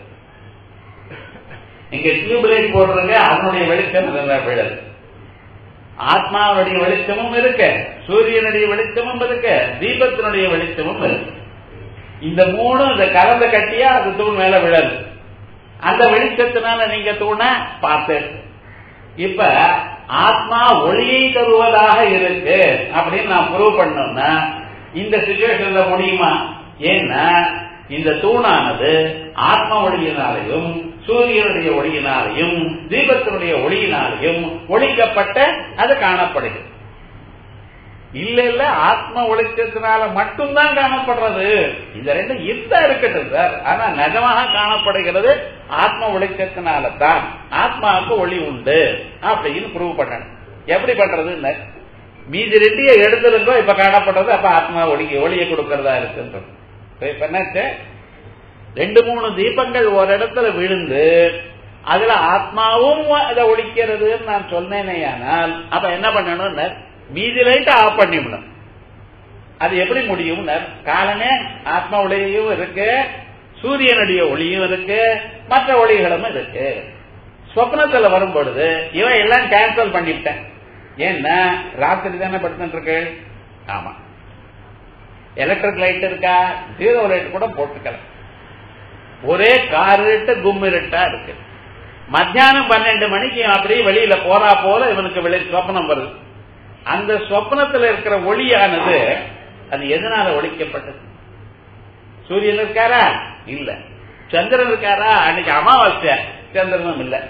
நீங்க டியூப் லைட் போடுறீங்க அதனுடைய வெளிச்சம் அதில் விழல் ஆத்மாவுடைய வெளிச்சமும் இருக்கு சூரியனுடைய வெளிச்சமும் இருக்கு தீபத்தினுடைய வெளிச்சமும் இருக்கு இந்த மூணு இந்த கலந்த கட்டியா அது தூண் மேல விழல் அந்த வெளிச்சத்தினால நீங்க தூண பார்த்து இப்ப ஆத்மா ஒளியை தருவதாக இருக்கு அப்படின்னு நான் ப்ரூவ் பண்ணோம்னா இந்த சுச்சுவேஷன்ல முடியுமா ஏன்னா இந்த தூணானது ஆத்ம ஒளியினாலையும் சூரியனுடைய ஒளியினாலையும் தீபத்தினுடைய ஒளியினாலையும் ஒழிக்கப்பட்ட அது காணப்படுகிறது இல்ல இல்ல ஆத்ம ஒளிச்சத்தினால மட்டும்தான் காணப்படுறது இந்த ரெண்டு இருட்டா இருக்கட்டும் சார் ஆனா நிஜமாக காணப்படுகிறது ஆத்ம ஒளிச்சத்தினால தான் ஆத்மாவுக்கு ஒளி உண்டு அப்படின்னு ப்ரூவ் பண்ணணும் எப்படி பண்றது மீதி ரெண்டிய எடுத்திருந்தோ இப்ப காணப்படுறது அப்ப ஆத்மா ஒளி ஒளியை கொடுக்கறதா இருக்குன்றது இப்ப என்னாச்சு ரெண்டு மூணு தீபங்கள் ஒரு இடத்துல விழுந்து அதுல ஆத்மாவும் அதை ஒழிக்கிறதுன்னு நான் சொன்னேனே ஆனால் அப்ப என்ன பண்ணணும் மீதி லைட் ஆஃப் பண்ணிவிடும் அது எப்படி முடியும் காலனே ஆத்மா ஒளியும் இருக்கு சூரியனுடைய ஒளியும் இருக்கு மற்ற ஒளிகளும் இருக்கு சொப்னத்துல வரும் பொழுது இவன் எல்லாம் கேன்சல் பண்ணிவிட்டேன் ஏன்னா ராத்திரி தானே படுத்துட்டு இருக்கு ஆமா எலக்ட்ரிக் லைட் இருக்கா ஜீரோ லைட் கூட போட்டுக்கலாம் ஒரே கார் இருட்டு கும் இருட்டா இருக்கு மத்தியானம் பன்னெண்டு மணிக்கு அப்படியே வெளியில போறா போல இவனுக்கு வெளியே சொப்பனம் வருது அந்த சொப்னத்துல இருக்கிற ஒளியானது அது எதனால ஒழிக்கப்பட்டது சூரியன் இருக்காரா இல்ல சந்திரன் இருக்காரா அன்னைக்கு அமாவாசை சந்திரனும் இல்ல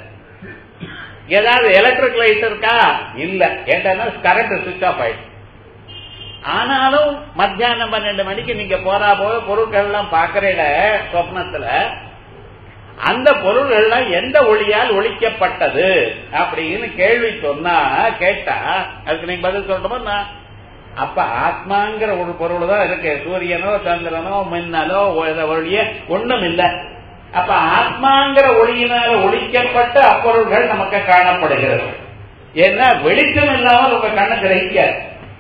ஏதாவது எலக்ட்ரிக் லைட் இருக்கா இல்ல ஏன்னா கரண்ட் சுவிச் ஆஃப் ஆயிடுச்சு ஆனாலும் மத்தியானம் பன்னெண்டு மணிக்கு நீங்க போறா போக பொருட்கள் எல்லாம் பாக்குறீங்க சொப்னத்துல அந்த பொருள்கள்லாம் எந்த ஒளியால் ஒழிக்கப்பட்டது அப்படின்னு கேள்வி சொன்னா கேட்டா அதுக்கு நீங்க பதில் சொல்லணுமா அப்ப ஆத்மாங்கிற ஒரு பொருள் தான் இருக்கு சூரியனோ சந்திரனோ மின்னலோ ஒளிய ஒண்ணும் இல்ல அப்ப ஆத்மாங்கிற ஒளியினால ஒழிக்கப்பட்ட அப்பொருள்கள் நமக்கு காணப்படுகிறது ஏன்னா வெளிச்சம் இல்லாமல் உங்க கண்ணை கிரகிக்காது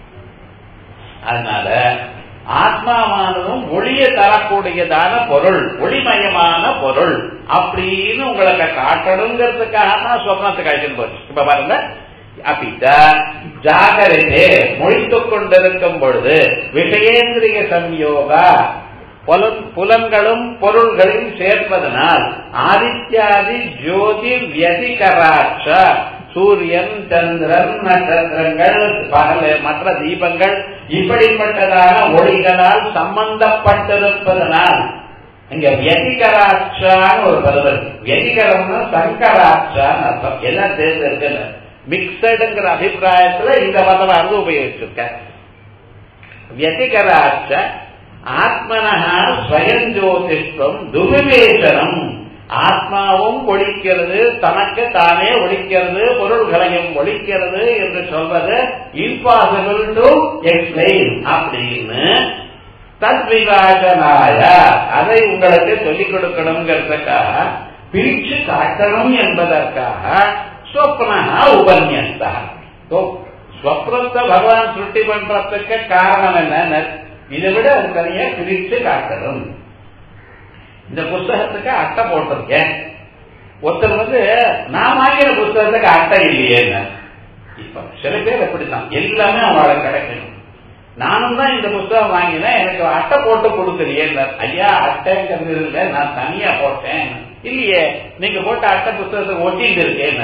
அதனால ஆத்மாவானதும் ஒளிய தரக்கூடியதான பொருள் ஒளிமயமான பொருள் அப்படின்னு உங்களுக்கு காட்டணுங்கிறதுக்காக தான் சொப்னத்துக்கு அழைச்சிட்டு போச்சு இப்ப பாருங்க அப்பிட்ட ஜாகரே மொழித்துக் கொண்டிருக்கும் பொழுது விஷயேந்திரிய சம்யோகா புலன்களும் பொருள்களையும் சேர்ப்பதனால் ஆதித்யாதி ஜோதி வியதிகராட்ச சூரியன் சந்திரன் நட்சத்திரங்கள் பகல மற்ற தீபங்கள் இப்படிப்பட்டதான ஒளிகளால் சம்பந்தப்பட்டிருப்பதனால் இங்க வியதிகராட்சான்னு ஒரு பதவி வியதிகரம்னா சங்கராட்சான்னு அர்த்தம் எல்லாம் சேர்ந்து இருக்குன்னு மிக்சடுங்கிற அபிப்பிராயத்துல இந்த பதம் அறுது உபயோகிச்சிருக்க வியதிகராட்ச ஆத்மனஹா ஸ்வயம் ஜோதிஷ்டம் துர்விவேசனம் ஆத்மாவும் ஒழிக்கிறது தனக்கு தானே ஒழிக்கிறது பொருள்களையும் ஒழிக்கிறது என்று சொல்வது இம்பாசிபிள் டு எக்ஸ்பிளைன் அப்படின்னு தத்விகாசனாய அதை உங்களுக்கு சொல்லிக் கொடுக்கணுங்கிறதுக்காக பிரிச்சு காட்டணும் என்பதற்காக ஸ்வப்னா உபன்யஸ்தா ஸ்வப்னத்தை பகவான் சுட்டி பண்றதுக்கு காரணம் என்ன இதை விட அது தனியா பிரிச்சு காட்டணும் இந்த புஸ்தகத்துக்கு அட்டை போட்டிருக்கேன் ஒருத்தர் வந்து நான் வாங்கின புஸ்தகத்துக்கு அட்டை இல்லையே இப்ப சில பேர் அப்படித்தான் எல்லாமே அவங்களுக்கு கிடைக்கணும் நானும் தான் இந்த புஸ்தகம் வாங்கினேன் எனக்கு அட்டை போட்டு கொடுக்கலையே ஐயா அட்டைங்கிறது இல்லை நான் தனியா போட்டேன் இல்லையே நீங்க போட்ட அட்டை புஸ்தகத்துக்கு ஒட்டிட்டு இருக்கேன்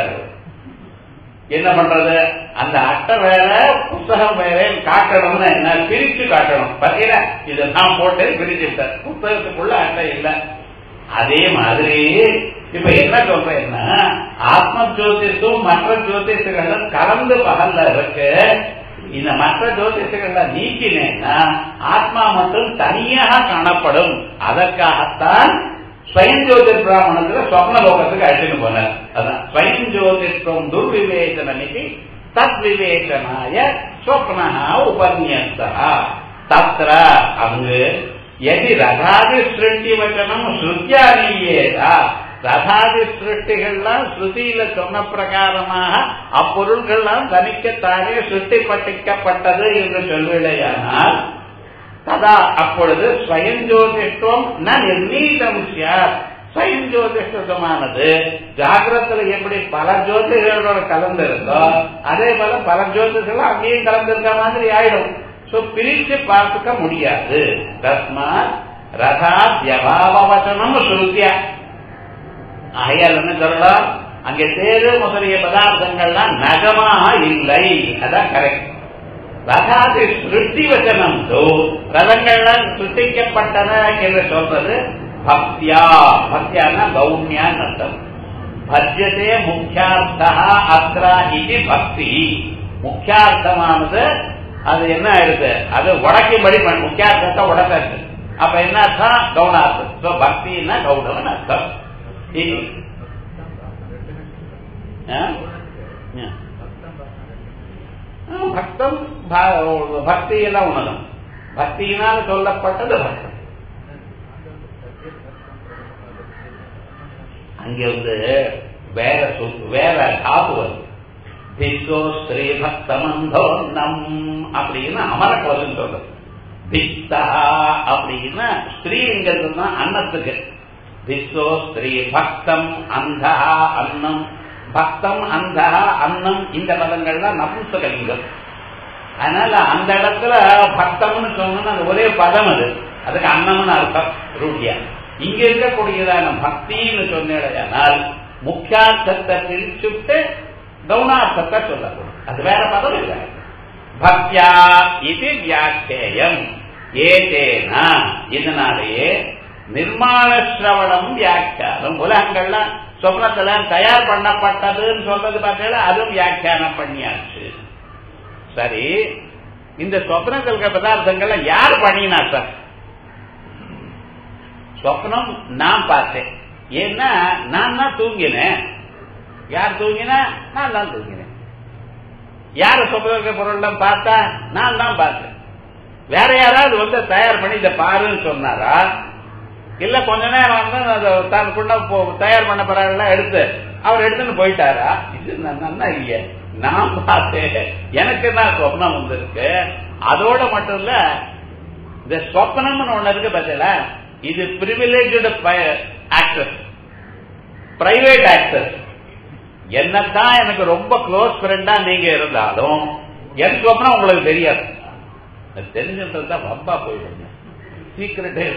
என்ன பண்றது அந்த அட்டை வேற புஸ்தகம் வேற காட்டணும்னா என்ன பிரிச்சு காட்டணும் பாத்தீங்கன்னா இதை நான் போட்டேன் பிரிச்சுட்டேன் புத்தகத்துக்குள்ள அட்டை இல்லை அதே மாதிரி இப்ப என்ன சொல்றேன்னா ஆத்ம ஜோதிஷம் மற்ற ஜோதிஷங்களும் கலந்து பகல்ல இருக்கு இந்த மற்ற ஜோதிஷங்கள்ல நீக்கினேன்னா ஆத்மா மட்டும் தனியாக காணப்படும் அதற்காகத்தான் ஸ்வயம் ஜோதிர் பிராமணத்துல சொப்ன லோகத்துக்கு அழைச்சிட்டு போனார் அதான் ஸ்வயம் ஜோதிஷ்டம் துர்விவேசனமிதி தத் விவேசனாய ஸ்வப்னா உபன்யஸ்தா தத்ர அங்கு எதி ரதாதி சிருஷ்டி வச்சனம் ஸ்ருத்தியானியேதா ரதாதி சிருஷ்டிகள்லாம் ஸ்ருதியில சொன்ன பிரகாரமாக அப்பொருள்கள்லாம் தனிக்கத்தானே சிருஷ்டிப்பட்டிக்கப்பட்டது என்று சொல்வில்லையானால் ததா அப்பொழுது ஸ்வயம் ஜோதிஷ்டம் ந நிர்ணீதம் சார் ஸ்வயம் ஜோதிஷமானது ஜாகிரத்துல எப்படி பல ஜோதிகளோட கலந்திருந்தோ அதே போல பல ஜோதிஷங்களும் அங்கேயும் கலந்திருக்க மாதிரி ஆயிடும் சோ பிரிச்சு பார்த்துக்க முடியாது தஸ்மாத் ரதாத்யபாவவச்சனம் ஸ்ருத்தியா ஆகையால் என்ன சொல்லலாம் அங்கே தேரு முதலிய பதார்த்தங்கள்லாம் நகமாக இல்லை அதான் கரெக்ட் ரதாதி சிருஷ்டி வச்சனம் ரதங்கள்லாம் சிருஷ்டிக்கப்பட்டன என்று சொல்றது பக்தியா பக்தியான கௌன்யான் அர்த்தம் பஜ்யதே முக்கியார்த்தா அத்ரா இது பக்தி முக்கியார்த்தமானது அது என்ன ஆயிடுது அது உடக்கும்படி முக்கியார்த்தத்தை உடக்காது அப்ப என்ன அர்த்தம் கவுனார்த்தம் பக்தின்னா கௌனவன் அர்த்தம் பக்தம் பக்தி எல்லாம் உணரும் பக்தியினால் சொல்லப்பட்டது பக்தம் அங்க வந்து வேற சொல் வேற காப்பு வருது பிக்கோ ஸ்ரீ பக்தமந்தோ நம் அப்படின்னு அமரக்கோசம் சொல்றது பிக்தா அப்படின்னா ஸ்ரீங்கிறது தான் அன்னத்துக்கு பிஸ்ஸோ ஸ்ரீ பக்தம் அந்தா அன்னம் பக்தம் அந்தா அன்னம் இந்த பதங்கள்லாம் நபும்சகலிங்கம் அதனால அந்த இடத்துல பக்தம்னு சொன்னா அது ஒரே பதம் அது அதுக்கு அன்னம்னு அர்த்தம் ரூடியா இங்க இருக்கக்கூடியதான பக்தின்னு சொன்னால் முக்கியார்த்தத்தை பிரிச்சுட்டு கவுனார்த்தத்தை சொல்லக்கூடும் அது வேற பதம் இல்லை பக்தியா இது வியாக்கியம் ஏதேனா இதனாலேயே நிர்மாண சிரவணம் வியாக்கியானம் உலகங்கள்லாம் சொப்னத்துல தயார் பண்ணப்பட்டதுன்னு சொல்றது பார்த்தீங்கன்னா அதுவும் வியாக்கியானம் பண்ணியாச்சு சரி இந்த சொப்னத்தில் இருக்கிற பதார்த்தங்கள்ல யார் பண்ணினா சார் சொப்னம் நான் பார்த்தேன் ஏன்னா நான் தான் தூங்கினேன் யார் தூங்கினா நான் தான் தூங்கினேன் யார சொப்னம் இருக்கிற பொருள் பார்த்தா நான் தான் பார்த்தேன் வேற யாராவது வந்து தயார் பண்ணி இதை பாருன்னு சொன்னாரா இல்ல கொஞ்ச நேரம் வந்து அதை தனக்குள்ள தயார் பண்ண பரவாயில்ல எடுத்து அவர் எடுத்துன்னு போயிட்டாரா இது நன்னா இல்லையே நான் பார்த்தேன் எனக்கு தான் சொப்னம் வந்திருக்கு அதோட மட்டும் இல்ல இந்த சொப்னம்னு ஒண்ணு இருக்கு பார்த்தல இது பிரிவிலேஜ்டு ஆக்சஸ் பிரைவேட் ஆக்சஸ் என்னதான் எனக்கு ரொம்ப க்ளோஸ் ஃப்ரெண்டா நீங்க இருந்தாலும் என் சொப்னம் உங்களுக்கு தெரியாது தெரிஞ்சது தான் வம்பா போயிடுங்க சீக்கிரட்டே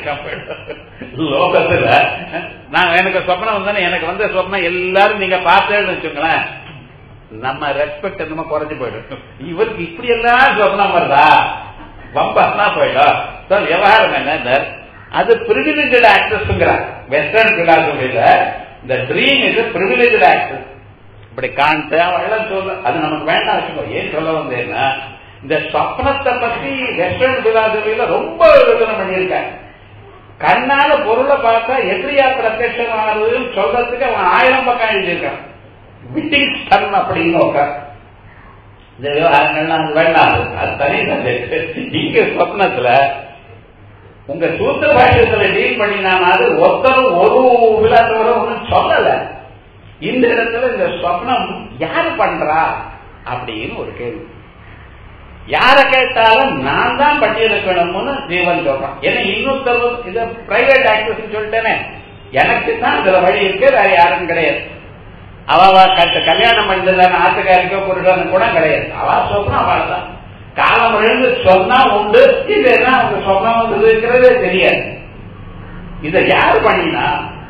லோகத்துல நான் எனக்கு சொப்னம் வந்தானே எனக்கு வந்த சொப்னம் எல்லாரும் நீங்க பார்த்தேன்னு வச்சுங்களேன் நம்ம ரெஸ்பெக்ட் என்னமோ குறைஞ்சு போயிடும் இவருக்கு இப்படி எல்லாம் சொப்னம் வருதா வம்பா போயிடும் சார் விவகாரம் என்ன அது பிரிவிலேஜ் ஆக்சஸ்ங்கிறார் வெஸ்டர்ன் பிலாசபில இந்த ட்ரீம் இது பிரிவிலேஜ் ஆக்சஸ் இப்படி காண்ட்டு அவெல்லாம் சொல்ல அது நமக்கு வேண்டாம் வச்சுக்கோ ஏன் சொல்ல வந்தேன்னா இந்த சொப்னத்தை பத்தி வெஸ்டர்ன் பிலாசபில ரொம்ப யோசனை பண்ணியிருக்காங்க கண்ணால பொருளை பார்த்தா எப்படியா பிரத்யட்சம் ஆகுதுன்னு சொல்றதுக்கு அவன் ஆயிரம் பக்கம் எழுதியிருக்கான் விட்டிங் ஸ்டன் அப்படின்னு உட்கார் இந்த விவகாரங்கள்லாம் அது வேண்டாம் அது தனி சப்ஜெக்ட் இங்க சொப்னத்துல உங்க சூத்திர பாஷ்யத்துல டீல் பண்ணினாது ஒருத்தரும் ஒரு விழாத்தவரும் ஒன்றும் சொல்லல இந்த இடத்துல இந்த சொப்னம் யாரு பண்றா அப்படின்னு ஒரு கேள்வி யார கேட்டாலும் நான் தான் பண்ணியிருக்கணும்னு ஜீவன் சொல்றான் ஏன்னா இன்னொருத்தர் இது பிரைவேட் ஆக்சஸ் சொல்லிட்டேனே எனக்கு தான் இதுல வழி இருக்கு வேற யாருக்கும் கிடையாது அவ கல்யாணம் பண்ணதான ஆத்துக்காரிக்கோ புருஷன் கூட கிடையாது அவ சொப்னம் அவள் தான் காலம் எழுந்து சொன்னா உண்டு இல்லைன்னா அவங்க சொப்னம் வந்து இருக்கிறதே தெரியாது இத யார் பண்ணினா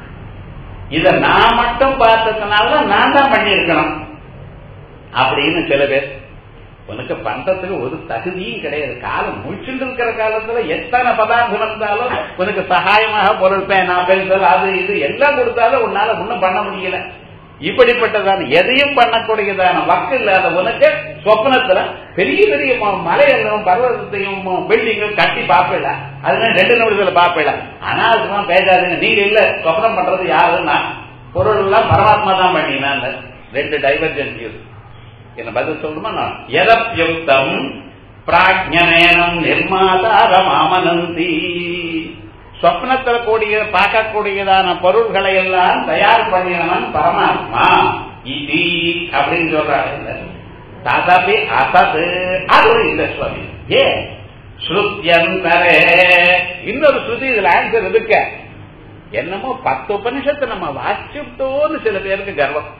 இத நான் மட்டும் பார்த்ததுனால நான் தான் பண்ணியிருக்கணும் அப்படின்னு சில பேர் உனக்கு பண்றதுக்கு ஒரு தகுதியும் கிடையாது காலம் முடிச்சுட்டு இருக்கிற காலத்துல எத்தனை பதார்த்தம் இருந்தாலும் உனக்கு சகாயமாக பொருள் பேனா பென்சில் அது இது எல்லாம் கொடுத்தாலும் உன்னால ஒன்றும் பண்ண முடியல இப்படிப்பட்டதான எதையும் பண்ணக்கூடியதான வக்கு இல்லாத உனக்கு சொப்னத்துல பெரிய பெரிய மலையங்களும் பர்வதத்தையும் பில்டிங்கும் கட்டி பார்ப்பல அதனால ரெண்டு நிமிடத்துல பார்ப்பல அனாவசியமா பேசாதுங்க நீங்க இல்ல சொப்னம் பண்றது யாருன்னா பொருள் எல்லாம் பரமாத்மா தான் பண்ணினாங்க ரெண்டு டைவர்ஜென்ட் யூஸ் என்ன பதில் சொல்லணுமா நான் எதப்யுக்தம் பிராஜ்யமேனம் நிர்மாதாரம் ஆமனந்தி சொப்னத்துல கூடிய பார்க்கக்கூடியதான பொருள்களை எல்லாம் தயார் பண்ணினவன் பரமாத்மா இது அப்படின்னு சொல்றாரு ததபி அசது அது இந்த சுவாமி ஏ ஸ்ருத்தியந்தரே இன்னொரு ஸ்ருதி இதுல ஆன்சர் இருக்க என்னமோ பத்து உபனிஷத்தை நம்ம வாசிச்சுட்டோன்னு சில பேருக்கு கர்வம்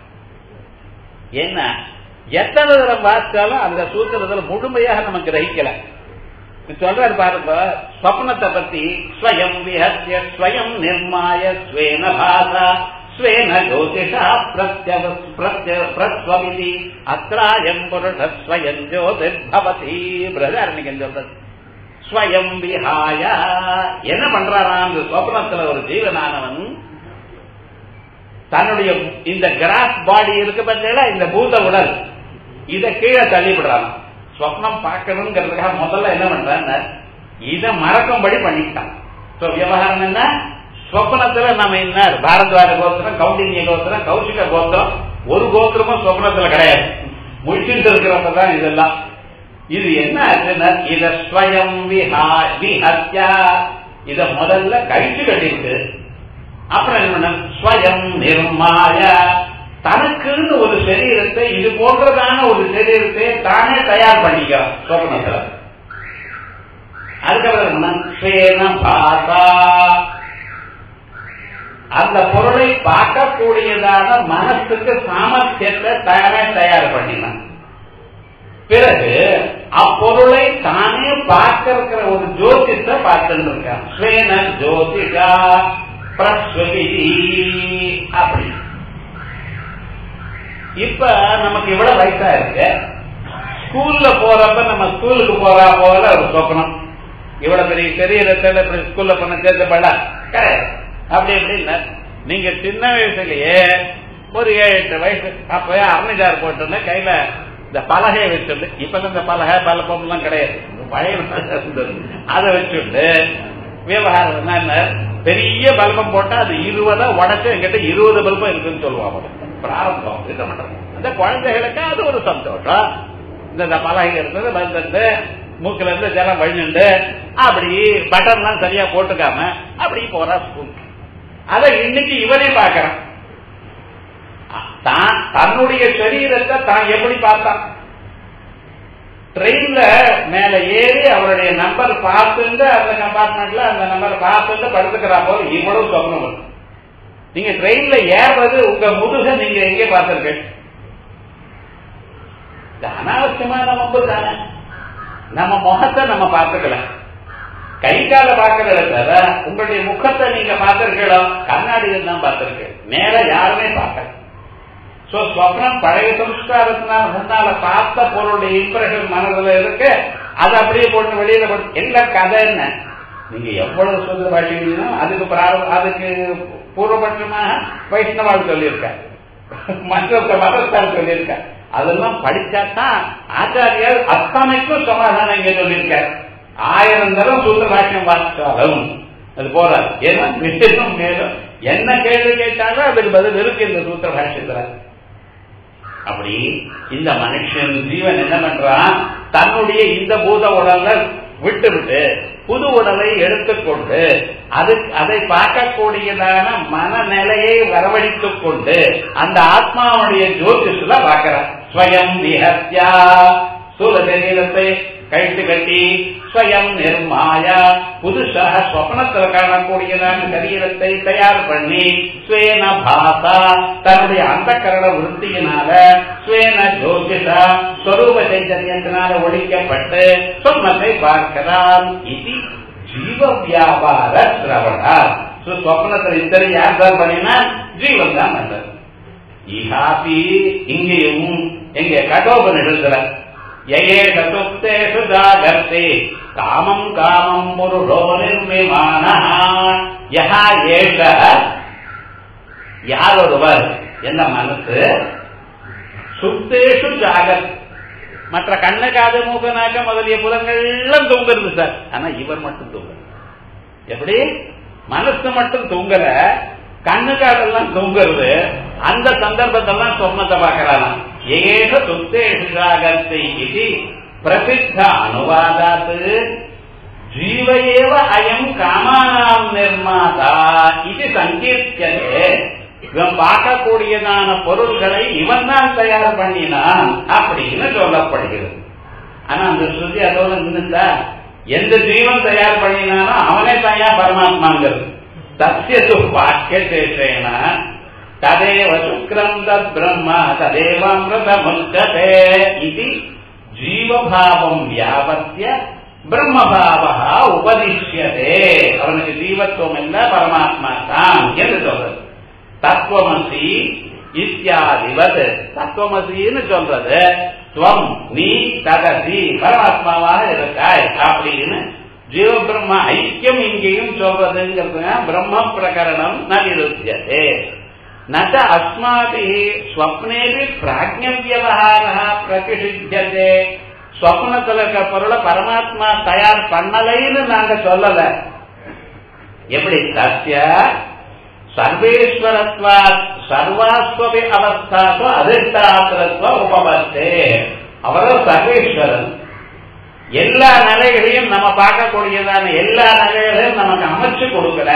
ஏன்னா எத்தனை தரம் வாசிச்சாலும் அந்த சூத்திரத்துல முழுமையாக நம்ம கிரகிக்கல சொல்றாரு பாருங்க ஸ்வப்னத்தை பத்தி ஸ்வயம் விஹத்திய ஸ்வயம் நிர்மாய ஸ்வேன பாசா ஸ்வேன ஜோதிஷா பிரத்யவதி அத்ராயம் புருஷ ஸ்வயம் ஜோதிர்பவதி பிரதாரணிகன் சொல்றது ஸ்வயம் விஹாய என்ன பண்றாராம் அந்த ஸ்வப்னத்துல ஒரு ஜீவனானவன் தன்னுடைய இந்த கிராஸ் பாடி இருக்கு பார்த்தீங்களா இந்த பூத உடல் இத கீழே தள்ளிவிடுறான் ஸ்வப்னம் பார்க்கணுங்கிறதுக்காக முதல்ல என்ன பண்றாங்க இதை மறக்கும்படி பண்ணிட்டான் விவகாரம் என்ன ஸ்வப்னத்துல நம்ம என்ன பாரத்வார கோத்திரம் கௌண்டின்ய கோத்திரம் கௌசிக கோத்திரம் ஒரு கோத்திரமும் ஸ்வப்னத்துல கிடையாது முடிச்சுட்டு இருக்கிறவங்க தான் இதெல்லாம் இது என்ன ஆச்சுன்னா இத ஸ்வயம் விஹத்யா இத முதல்ல கழிச்சு கட்டிட்டு அப்புறம் என்ன பண்ண ஸ்வயம் நிர்மாய தனக்குன்னு ஒரு சரீரத்தை இது போன்றதான ஒரு சரீரத்தை தானே தயார் பண்ணிக்கிறான் சொப்னத்துல அதுக்கப்புறம் பாசா அந்த பொருளை பார்க்கக்கூடியதான மனசுக்கு சாமர்த்தியத்தை தானே தயார் பண்ணினான் பிறகு அப்பொருளை தானே பார்க்க இருக்கிற ஒரு ஜோதிஷத்தை பார்த்துட்டு இருக்கான் ஸ்வேன ஜோதிஷா பிரஸ்வதி அப்படி இப்ப நமக்கு இவ்வளவு வயசா இருக்கு ஸ்கூல்ல போறப்ப நம்ம ஸ்கூலுக்கு போறா போல ஒரு சொப்பனம் இவ்வளவு பெரிய சரீரத்தில் இப்படி ஸ்கூல்ல பண்ண சேர்த்தப்படா அப்படி இப்படின்னு நீங்க சின்ன வயசுலயே ஒரு ஏழு எட்டு வயசு அப்பவே அரணிஜார் போட்டு கையில இந்த பலகையை வச்சிருந்து இப்ப இந்த பலகை பலப்பம் எல்லாம் கிடையாது பழைய இருந்தது அதை வச்சுட்டு விவகாரம் என்ன பெரிய பல்பம் போட்டா அது இருபதா உடச்சு என்கிட்ட இருபது பல்பம் இருக்குன்னு சொல்லுவாங்க பிராரம்பம் என்ன பண்றது அந்த குழந்தைகளுக்கு அது ஒரு சந்தோஷம் இந்த பலகை இருந்தது வந்து மூக்குல இருந்து ஜலம் வழிஞ்சுண்டு அப்படி பட்டன்லாம் சரியா போட்டுக்காம அப்படி போறா ஸ்கூல் அத இன்னைக்கு இவனே பாக்குறான் தான் தன்னுடைய சரீரத்தை தான் எப்படி பார்த்தான் ட்ரெயின்ல மேல ஏறி அவருடைய நம்பர் பார்த்துட்டு அந்த கம்பார்ட்மெண்ட்ல அந்த நம்பர் பார்த்துட்டு படுத்துக்கிறா போது இவ்வளவு சொப்னம் வரும் நீங்க ட்ரெயின்ல ஏறுறது உங்க முதுக நீங்க எங்கே பார்த்திருக்க அனாவசியமான வம்பு தானே நம்ம முகத்தை நம்ம பார்த்துக்கல கை கால பார்க்கறத தவிர உங்களுடைய முகத்தை நீங்க பார்த்திருக்கீங்களோ கண்ணாடியில் தான் பார்த்திருக்கேன் நேர யாருமே பார்க்கல சோ ஸ்வப்னம் பழைய சம்ஸ்காரத்தினால முன்னால பார்த்த பொருளுடைய இம்ப்ரெஷன் மனதுல இருக்கு அது அப்படியே போட்டு வெளியில போட்டு எல்லா கதை என்ன நீங்க எவ்வளவு சொல்ல பாட்டீங்கன்னா அதுக்கு பிராரம் அதுக்கு பூர்வபட்சமாக வைஷ்ணவால் சொல்லியிருக்காரு மற்ற மதத்தால் சொல்லியிருக்காரு அதெல்லாம் படிச்சாதான் ஆச்சாரியால் அத்தனைக்கும் சமாதானம் இங்க சொல்லியிருக்காரு ஆயிரம் தரம் சூத்திர பாஷ்யம் வாசிச்சாலும் அது போறாது ஏன்னா மேலும் மேலும் என்ன கேள்வி கேட்டாலும் அதுக்கு பதில் இருக்கு இந்த சூத்திர பாஷ்யத்துல அப்படி இந்த மனுஷன் ஜீவன் என்ன பண்றான் தன்னுடைய இந்த பூத உடலை விட்டு விட்டு புது உடலை எடுத்துக்கொண்டு அது அதை பார்க்கக்கூடியதான மனநிலையை வரவழைத்துக் கொண்டு அந்த ஆத்மாவுடைய ஜோதிஷத்துல பார்க்கிறார் ஸ்வயம் விஹத்யா சூழ சரீரத்தை கழித்து கட்டி ஸ்வயம் நிர்மாயா புதுசாக ஸ்வப்னத்தில் காணக்கூடியதான சரீரத்தை தயார் பண்ணி ஸ்வேன பாசா தன்னுடைய அந்த கரண விருத்தியினால ஸ்வேன ஜோதிஷா ஸ்வரூப சைத்தன்யத்தினால ஒழிக்கப்பட்டு சொன்னத்தை பார்க்கிறான் இது ஜீவ வியாபார சிரவணா ஸ்வப்னத்தில் இத்தனை யார் தான் பண்ணினா ஜீவன் தான் பண்ணது இஹாபி இங்கேயும் எங்க கடோபனிடத்துல யகேஷ சுப்தேஷு ஜாகர்த்தே காமம் காமம் புருஷோ நிர்மிமான யஹா ஏஷ யார் ஒருவர் என்ன மனசு சுப்தேஷு ஜாகத் மற்ற கண்ணு காது மூக்கு நாக்க முதலிய புலங்கள் எல்லாம் தூங்குறது சார் ஆனா இவர் மட்டும் தூங்குறது எப்படி மனசு மட்டும் தூங்கல கண்ணு காடெல்லாம் தூங்குறது அந்த சந்தர்ப்பத்தெல்லாம் சொன்னதை பார்க்கலாம் ஏக சுத்தேஷு ஜாகத்தை இது பிரசித்த அனுவாதாத்து ஜீவ ஏவ அயம் காமானாம் நிர்மாதா இது சங்கீர்த்தியதே இவன் பார்க்கக்கூடியதான பொருள்களை இவன் தான் தயார் பண்ணினான் அப்படின்னு சொல்லப்படுகிறது ஆனா அந்த ஸ்ருதி அதோட நின்றுட்டா எந்த ஜீவன் தயார் பண்ணினானோ அவனே தயா பரமாத்மாங்கிறது தஸ்யது வாக்கியசேஷேன ததேவ சுக்ரம் தத் பிரம்ம ததேவாமிருதமுச்சதே இது ஜீவபாவம் வியாபத்திய பிரம்மபாவா உபதிஷ்யதே அவனுக்கு ஜீவத்துவம் இல்ல பரமாத்மா தான் என்று சொல்றது தத்துவமசி இத்தியாதிவது தத்துவமசின்னு சொல்றது துவம் நீ தகசி பரமாத்மாவாக இருக்காய் அப்படின்னு ஜீவ பிரம்ம ஐக்கியம் இங்கேயும் சொல்றதுங்கிறது பிரம்ம பிரகரணம் நிருத்தியதே நச்ச அஸ்மாபி ஸ்வப்னேபி பிராஜ்ய வியவகார பிரதிஷித்தியதே ஸ்வப்னத்துல இருக்க பொருளை பரமாத்மா தயார் பண்ணலைன்னு நாங்க சொல்லல எப்படி தஸ்ய சர்வேஸ்வரத்வா சர்வாஸ்வபி அவஸ்தாசோ அதிஷ்டாத்திரத்துவ உபபத்தே அவரும் சர்வேஸ்வரன் எல்லா நிலைகளையும் நம்ம பார்க்கக்கூடியதான எல்லா நிலைகளையும் நமக்கு அமைச்சு கொடுக்கல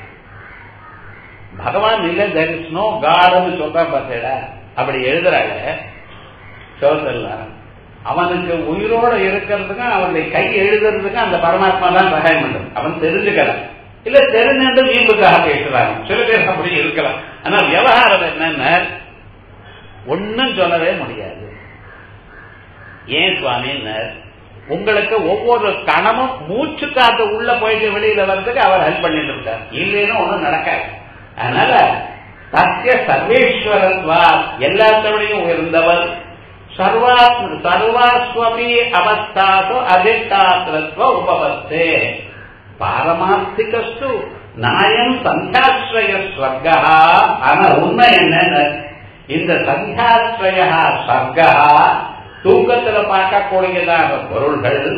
பகவான் இல்ல தெர் இஸ் நோ காட்னு சொல்றான் பார்த்தேட அப்படி எழுதுறாங்க சோதல்லாம் அவனுக்கு உயிரோட இருக்கிறதுக்கும் அவனுடைய கை எழுதுறதுக்கும் அந்த பரமாத்மா தான் சகாயம் பண்றது அவன் தெரிஞ்சுக்கல இல்ல தெரிஞ்சு வீம்புக்காக பேசுறாங்க சில பேர் அப்படி இருக்கலாம் ஆனா விவகாரம் என்னன்னா ஒன்னும் சொல்லவே முடியாது ஏன் சுவாமின்னு உங்களுக்கு ஒவ்வொரு கணமும் மூச்சு காத்து உள்ள போயிட்டு வெளியில வர்றதுக்கு அவர் ஹெல்ப் பண்ணிட்டு இருக்கார் இல்லைன்னு ஒண்ணும் நடக்காது அதனால சத்திய சர்வேஸ்வரத்வா எல்லாத்தோடையும் உயர்ந்தவர் சர்வா சர்வாஸ்வபி அவஸ்தாசு அதிஷ்டாத்திரத்துவ உபவத்தே பாரமார்த்திகஸ்து நாயம் சந்தியாஸ்ரய ஸ்வர்கா ஆனா உண்மை என்னன்னு இந்த சந்தியாஸ்ரய ஸ்வர்கா தூக்கத்துல பார்க்கக்கூடியதான பொருள்கள்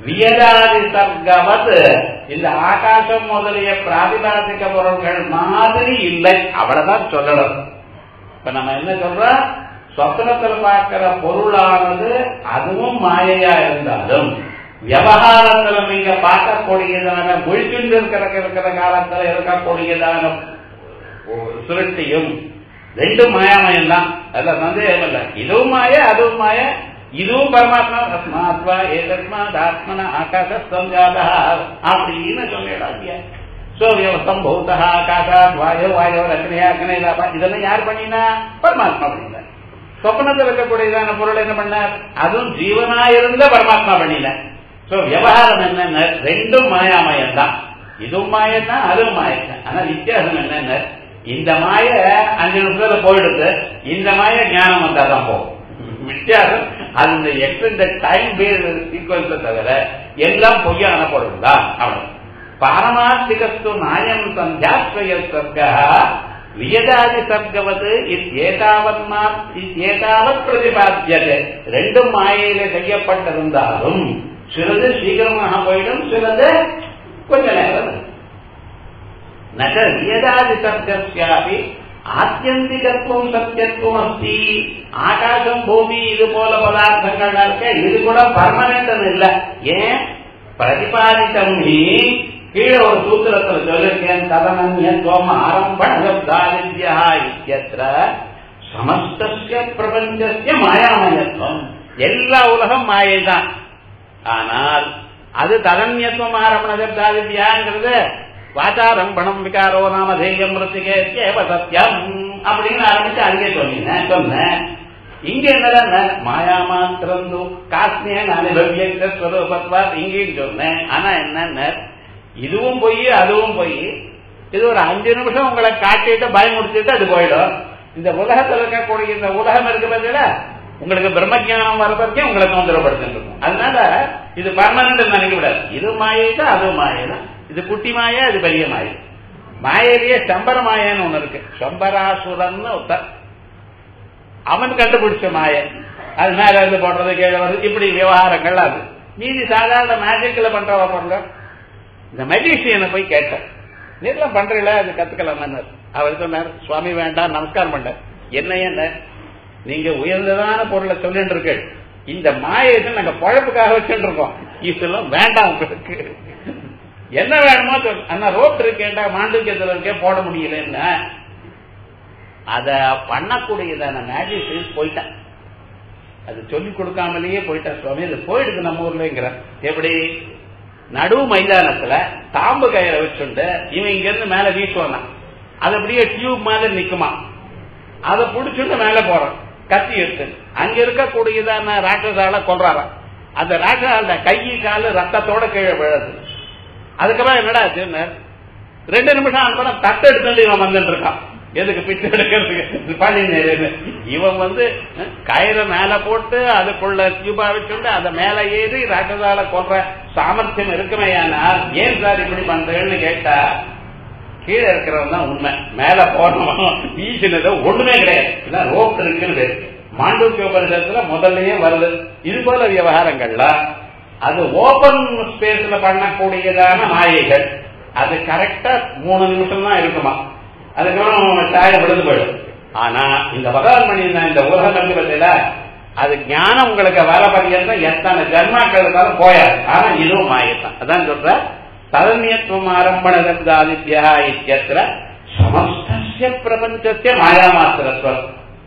வியதாதி சர்க்கவத் இந்த ஆகாசம் முதலிய பிராதிபாதிக பொருள்கள் மாதிரி இல்லை அவ்வளவுதான் சொல்லணும் இப்ப நம்ம என்ன சொல்றோம் சொப்னத்துல பார்க்கிற பொருளானது அதுவும் மாயையா இருந்தாலும் விவகாரத்துல நீங்க பார்க்கக்கூடியதான முழிச்சுண்டு இருக்கிற இருக்கிற காலத்துல இருக்கக்கூடியதான சுருட்டியும் ரெண்டும் மாயாமயம் தான் அதுல சந்தேகம் இல்லை இதுவும் மாய அதுவும் மாய இதுவும் பரமாத்மா தஸ்மாத்வா ஏதஸ்மாத் ஆத்மன ஆகாசம் ஜாதா அப்படின்னு சொல்லிடாதியா சூரியம் பூதா ஆகாஷாத் வாயோ வாயோ அக்னியா அக்னியா இதெல்லாம் யார் பண்ணினா பரமாத்மா பண்ணினார் சொப்னத்தில் இருக்கக்கூடியதான பொருள் என்ன பண்ணார் அதுவும் ஜீவனா இருந்த பரமாத்மா பண்ணின சோ விவகாரம் என்னென்ன ரெண்டும் மாயாமயம் தான் இதுவும் மாயம் தான் அதுவும் மாயம் தான் ஆனா வித்தியாசம் என்னென்ன இந்த மாய அஞ்சு நிமிஷத்துல போயிடுது இந்த மாய ஞானம் வந்தாதான் போகும் வித்தியாசம் அந்த எக்ஸ்டெண்ட் டைம் பேஸ் சீக்வன்ஸை தவிர எல்லாம் பொய்யான பொருள் தான் அவ்வளவு பாரமார்த்திகஸ்து நாயம் சந்தியாஸ்வய சர்க்கா வியதாதி சர்க்கவது ஏதாவத் ஏதாவத் பிரதிபாத்தியது ரெண்டும் மாயையில செய்யப்பட்டிருந்தாலும் சிலது சீக்கிரமாக போயிடும் சிலது கொஞ்ச நேரம் நக வியதாதி சர்க்கஸ்யாபி ஆத்தியந்திகத்துவம் சத்தியத்துவம் அஸ்தி ஆகாசம் பூமி இது போல பதார்த்தங்கள் இருக்க இது கூட பர்மனன்ட் இல்ல ஏன் பிரதிபாதித்தம் நீ கீழே ஒரு சூத்திரத்துல சொல்லிருக்கேன் ததனன்யத்துவம் ஆரம்பணதாதித்யா இத்தியத்திர சமஸ்திய பிரபஞ்சத்திய மாயாமயத்துவம் எல்லா உலகம் மாயை தான் ஆனால் அது ததன்யத்துவம் ஆரம்பணதாதித்யாங்கிறது வாச்சாரம்பணம் விகாரோ நாம தேயம் மிருத்திகேவ சத்தியம் அப்படின்னு ஆரம்பிச்சு அங்கே சொன்னீங்க சொன்னேன் இங்க என்னடா மாயா மாத்திரந்து காஸ்மியன் அனுபவியஸ்வரூபத்வா இங்கேயும் சொன்னேன் ஆனா என்னன்னு இதுவும் பொய் அதுவும் பொய் இது ஒரு அஞ்சு நிமிஷம் உங்களை காட்டிட்டு பயமுடுத்திட்டு அது போயிடும் இந்த உலகத்தில் இருக்கக்கூடிய இந்த உலகம் இருக்கு பார்த்தீங்களா உங்களுக்கு பிரம்மஜானம் வர வரைக்கும் உங்களை தொந்தரப்படுத்திட்டு இருக்கும் அதனால இது பர்மனன்ட் நினைக்க விடாது இது மாயை தான் அது மாயை தான் இது குட்டி மாயா இது பெரிய மாயை மாயிலேயே சம்பர மாயன்னு ஒண்ணு இருக்கு சம்பராசுரன் ஒருத்தர் அவன் கண்டுபிடிச்ச மாய அது மேல இருந்து போடுறது கீழே வருது இப்படி விவகாரங்கள் அது மீதி சாதாரண மேஜிக்ல பண்றவ பாருங்க இந்த மெஜிஷியனை போய் கேட்டேன் நீர்லாம் பண்றீங்களா அது கத்துக்கலாம் அவர் சொன்னார் சுவாமி வேண்டாம் நமஸ்காரம் பண்ண என்ன என்ன நீங்க உயர்ந்ததான பொருளை சொல்லிட்டு இருக்கு இந்த மாயத்தை நாங்க பழப்புக்காக வச்சுட்டு இருக்கோம் இதெல்லாம் வேண்டாம் உங்களுக்கு என்ன வேணுமோ சொல் ஆனா ரோப் இருக்கேன்டா மாண்டூக்கியத்துல இருக்கே போட முடியல என்ன அத பண்ணக்கூடியதான மேஜிக் போயிட்டேன் அது சொல்லி கொடுக்காமலேயே போயிட்டேன் சுவாமி அது போயிடுது நம்ம ஊர்லங்கிற எப்படி நடு மைதானத்துல தாம்பு கயிறை வச்சுட்டு இவன் இங்க இருந்து மேல வீசுவானா அது அப்படியே டியூப் மாதிரி நிக்குமா அதை புடிச்சுட்டு மேல போறான் கத்தி எடுத்து அங்க இருக்கக்கூடியதான ராட்சசால கொல்றாராம் அந்த ராட்சசால கை காலு ரத்தத்தோட கீழே விழுது அதுக்கப்புறம் என்னடா ஆச்சுன்னு ரெண்டு நிமிஷம் அனுப்பினா தட்டு எடுத்துட்டு இவன் வந்துட்டு இருக்கான் எதுக்கு பிச்சை எடுக்கிறதுக்கு பண்ணி இவன் வந்து கயிறை மேல போட்டு அதுக்குள்ள டியூபா வச்சுட்டு அதை மேல ஏறி ராட்சசால கொல்ற சாமர்த்தியம் இருக்குமையானால் ஏன் சார் இப்படி பண்றேன்னு கேட்டா கீழே இருக்கிறவன் தான் உண்மை மேல போனவன் வீசினது ஒண்ணுமே கிடையாது ரோப் இருக்குது மாண்டூக்கிய உபரிசத்துல முதல்லயே வருது இது போல விவகாரங்கள்ல அது ஓபன் ஸ்பேஸ்ல பண்ணக்கூடியதான மாயைகள் அது கரெக்டா மூணு நிமிஷம் தான் இருக்குமா அதுக்கப்புறம் சாய விழுந்து போயிடும் ஆனா இந்த பகவான் மணி இந்த உலக கல்வில அது ஞானம் உங்களுக்கு வர பரியந்தம் எத்தனை ஜன்மாக்கள் இருந்தாலும் போயாது ஆனா இதுவும் மாயத்தான் அதான் சொல்ற ததன்யத்துவம் ஆரம்பணதாதித்யா இத்தியத்திர சமஸ்திய பிரபஞ்சத்திய மாயா மாத்திரத்துவம்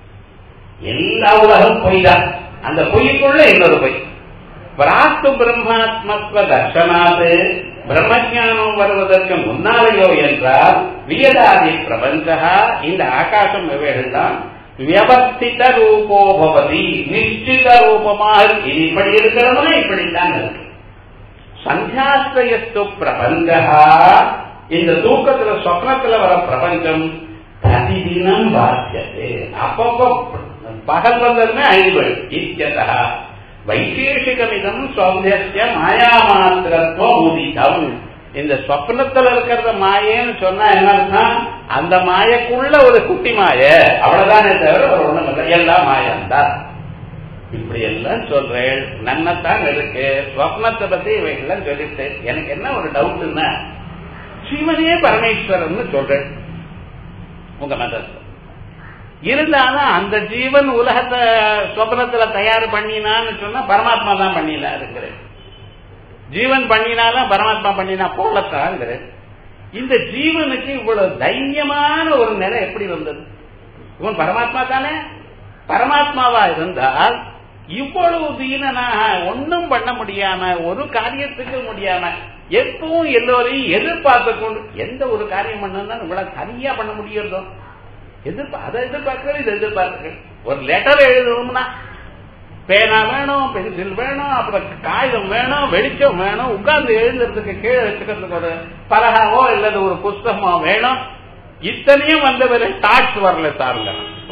எல்லா உலகம் பொய் தான் அந்த பொய்க்குள்ள இன்னொரு பொய் பிராத்து பிரம்மாத்மத்துவ தர்சனாது பிரம்மஜானம் வருவதற்கு முன்னாலேயோ என்றால் வியதாதி பிரபஞ்சா இந்த ஆகாசம் இவைகள்தான் வியவஸ்தித ரூபோ பவதி நிச்சித ரூபமாக இது இப்படி இருக்கிறவனா இப்படித்தான் இருக்கு சந்தியாஸ்திரயஸ்து பிரபஞ்சா இந்த தூக்கத்துல சொப்னத்துல வர பிரபஞ்சம் பிரதிதினம் பாத்தியது அப்பப்போ பகல் வந்ததுமே ஐந்து இத்தியதா வைசேஷிகமிதம் சௌந்தர்ய மாயா மாத்திரத்துவம் உதிதம் இந்த சொப்னத்துல இருக்கிறத மாயேன்னு சொன்னா என்னன்னா அந்த மாயக்குள்ள ஒரு குட்டி மாய அவ்வளவுதானே தவிர ஒரு ஒண்ணும் இல்லை எல்லாம் மாயம்தான் இப்படி எல்லாம் சொல்றேன் நன்னத்தான் இருக்கு ஸ்வப்னத்தை பத்தி இவைகள்லாம் சொல்லிட்டு எனக்கு என்ன ஒரு டவுட்னா சிவனே பரமேஸ்வரன் சொல்றேன் உங்க மதத்துல இருந்தாலும் அந்த ஜீவன் உலகத்தை சொப்னத்துல தயார் பண்ணினான்னு சொன்னா பரமாத்மா தான் பண்ணினாருங்கிறேன் ஜீவன் பண்ணினாலும் பரமாத்மா பண்ணினா போலத்தாங்கிறேன் இந்த ஜீவனுக்கு இவ்வளவு தைரியமான ஒரு நிலை எப்படி வந்தது இவன் பரமாத்மா தானே பரமாத்மாவா இருந்தால் இவ்வளவு தீனனாக ஒன்னும் பண்ண முடியாம ஒரு காரியத்துக்கு முடியாம எப்பவும் எல்லோரையும் எதிர்பார்த்து கொண்டு எந்த ஒரு காரியம் பண்ணா இவ்வளவு தனியா பண்ண முடியறதோ எதிர்பார்க்க அதை எதிர்பார்க்கிறது இது எதிர்பார்க்கிறேன் ஒரு லெட்டர் எழுதணும்னா பேனா வேணும் பென்சில் வேணும் அப்புறம் காகிதம் வேணும் வெளிச்சம் வேணும் உட்கார்ந்து எழுதுறதுக்கு கீழே வச்சுக்கிறதுக்கு ஒரு பலகாவோ இல்லது ஒரு புஸ்தகமோ வேணும் இத்தனையும் வந்தவரை டாக்ஸ் வரல சாருங்க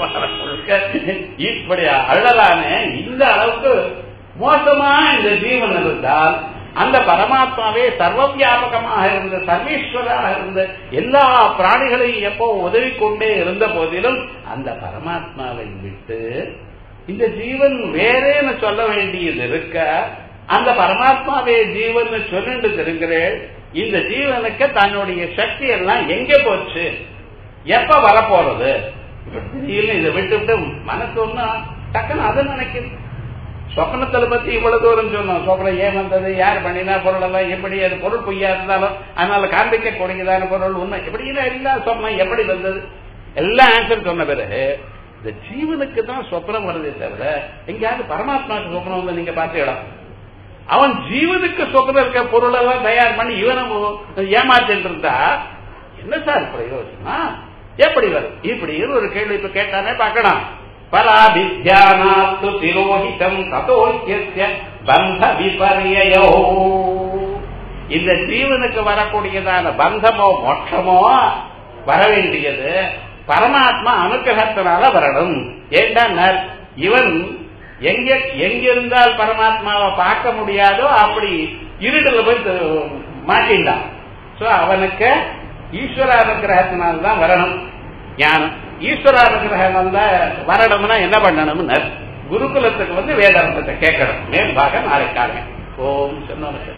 இப்படி அழலானே இந்த அளவுக்கு மோசமா இந்த ஜீவன் இருந்தால் அந்த பரமாத்மாவே சர்வ வியாபகமாக இருந்த சர்வேஸ்வராக இருந்த எல்லா பிராணிகளையும் எப்போ உதவி கொண்டே இருந்த போதிலும் அந்த பரமாத்மாவை விட்டு இந்த ஜீவன் வேறேன்னு சொல்ல வேண்டியது இருக்க அந்த பரமாத்மாவே ஜீவன் சொல்லிட்டு இருக்கிறேன் இந்த ஜீவனுக்கு தன்னுடைய சக்தி எல்லாம் எங்க போச்சு எப்ப வரப்போறது திடீர்னு இதை விட்டு விட்டு மனசு ஒன்னா டக்குன்னு அதை நினைக்குது சொப்னத்துல பத்தி இவ்வளவு தூரம் சொன்னோம் சொப்னம் ஏன் வந்தது யார் பண்ணினா பொருள் எல்லாம் எப்படி அது பொருள் பொய்யா இருந்தாலும் அதனால காண்பிக்க கூடியதான பொருள் உண்மை எப்படி இல்ல சொப்னம் எப்படி வந்தது எல்லாம் ஆன்சர் சொன்ன பிறகு இந்த ஜீவனுக்கு தான் சொப்னம் வருதே தவிர எங்கேயாவது பரமாத்மாவுக்கு சொப்னம் வந்து நீங்க பார்த்த இடம் அவன் ஜீவனுக்கு சொப்னம் இருக்க பொருள் எல்லாம் தயார் பண்ணி இவனை ஏமாத்திட்டு இருந்தா என்ன சார் பிரயோஜனா எப்படி வரும் இப்படி ஒரு கேள்வி இப்ப கேட்டானே பார்க்கலாம் பராபித்யானாத்து திரோஹிதம் ததோக்கிய பந்த விபரியோ இந்த ஜீவனுக்கு வரக்கூடியதான பந்தமோ மோட்சமோ வர வேண்டியது பரமாத்மா அனுகிரகத்தினால வரணும் ஏண்டா இவன் எங்க எங்கிருந்தால் பரமாத்மாவை பார்க்க முடியாதோ அப்படி இருடுல போய் மாட்டின்டான் சோ அவனுக்கு ஈஸ்வர அனுகிரகத்தினால்தான் வரணும் ஞானம் ஈஸ்வர அனுகிரகம் வந்தா வரணும்னா என்ன பண்ணணும்னு குருகுலத்துக்கு வந்து வேதாந்தத்தை கேட்கணும் மேல் பாகம் நாளைக்கு காலையும் ஓம் சொன்ன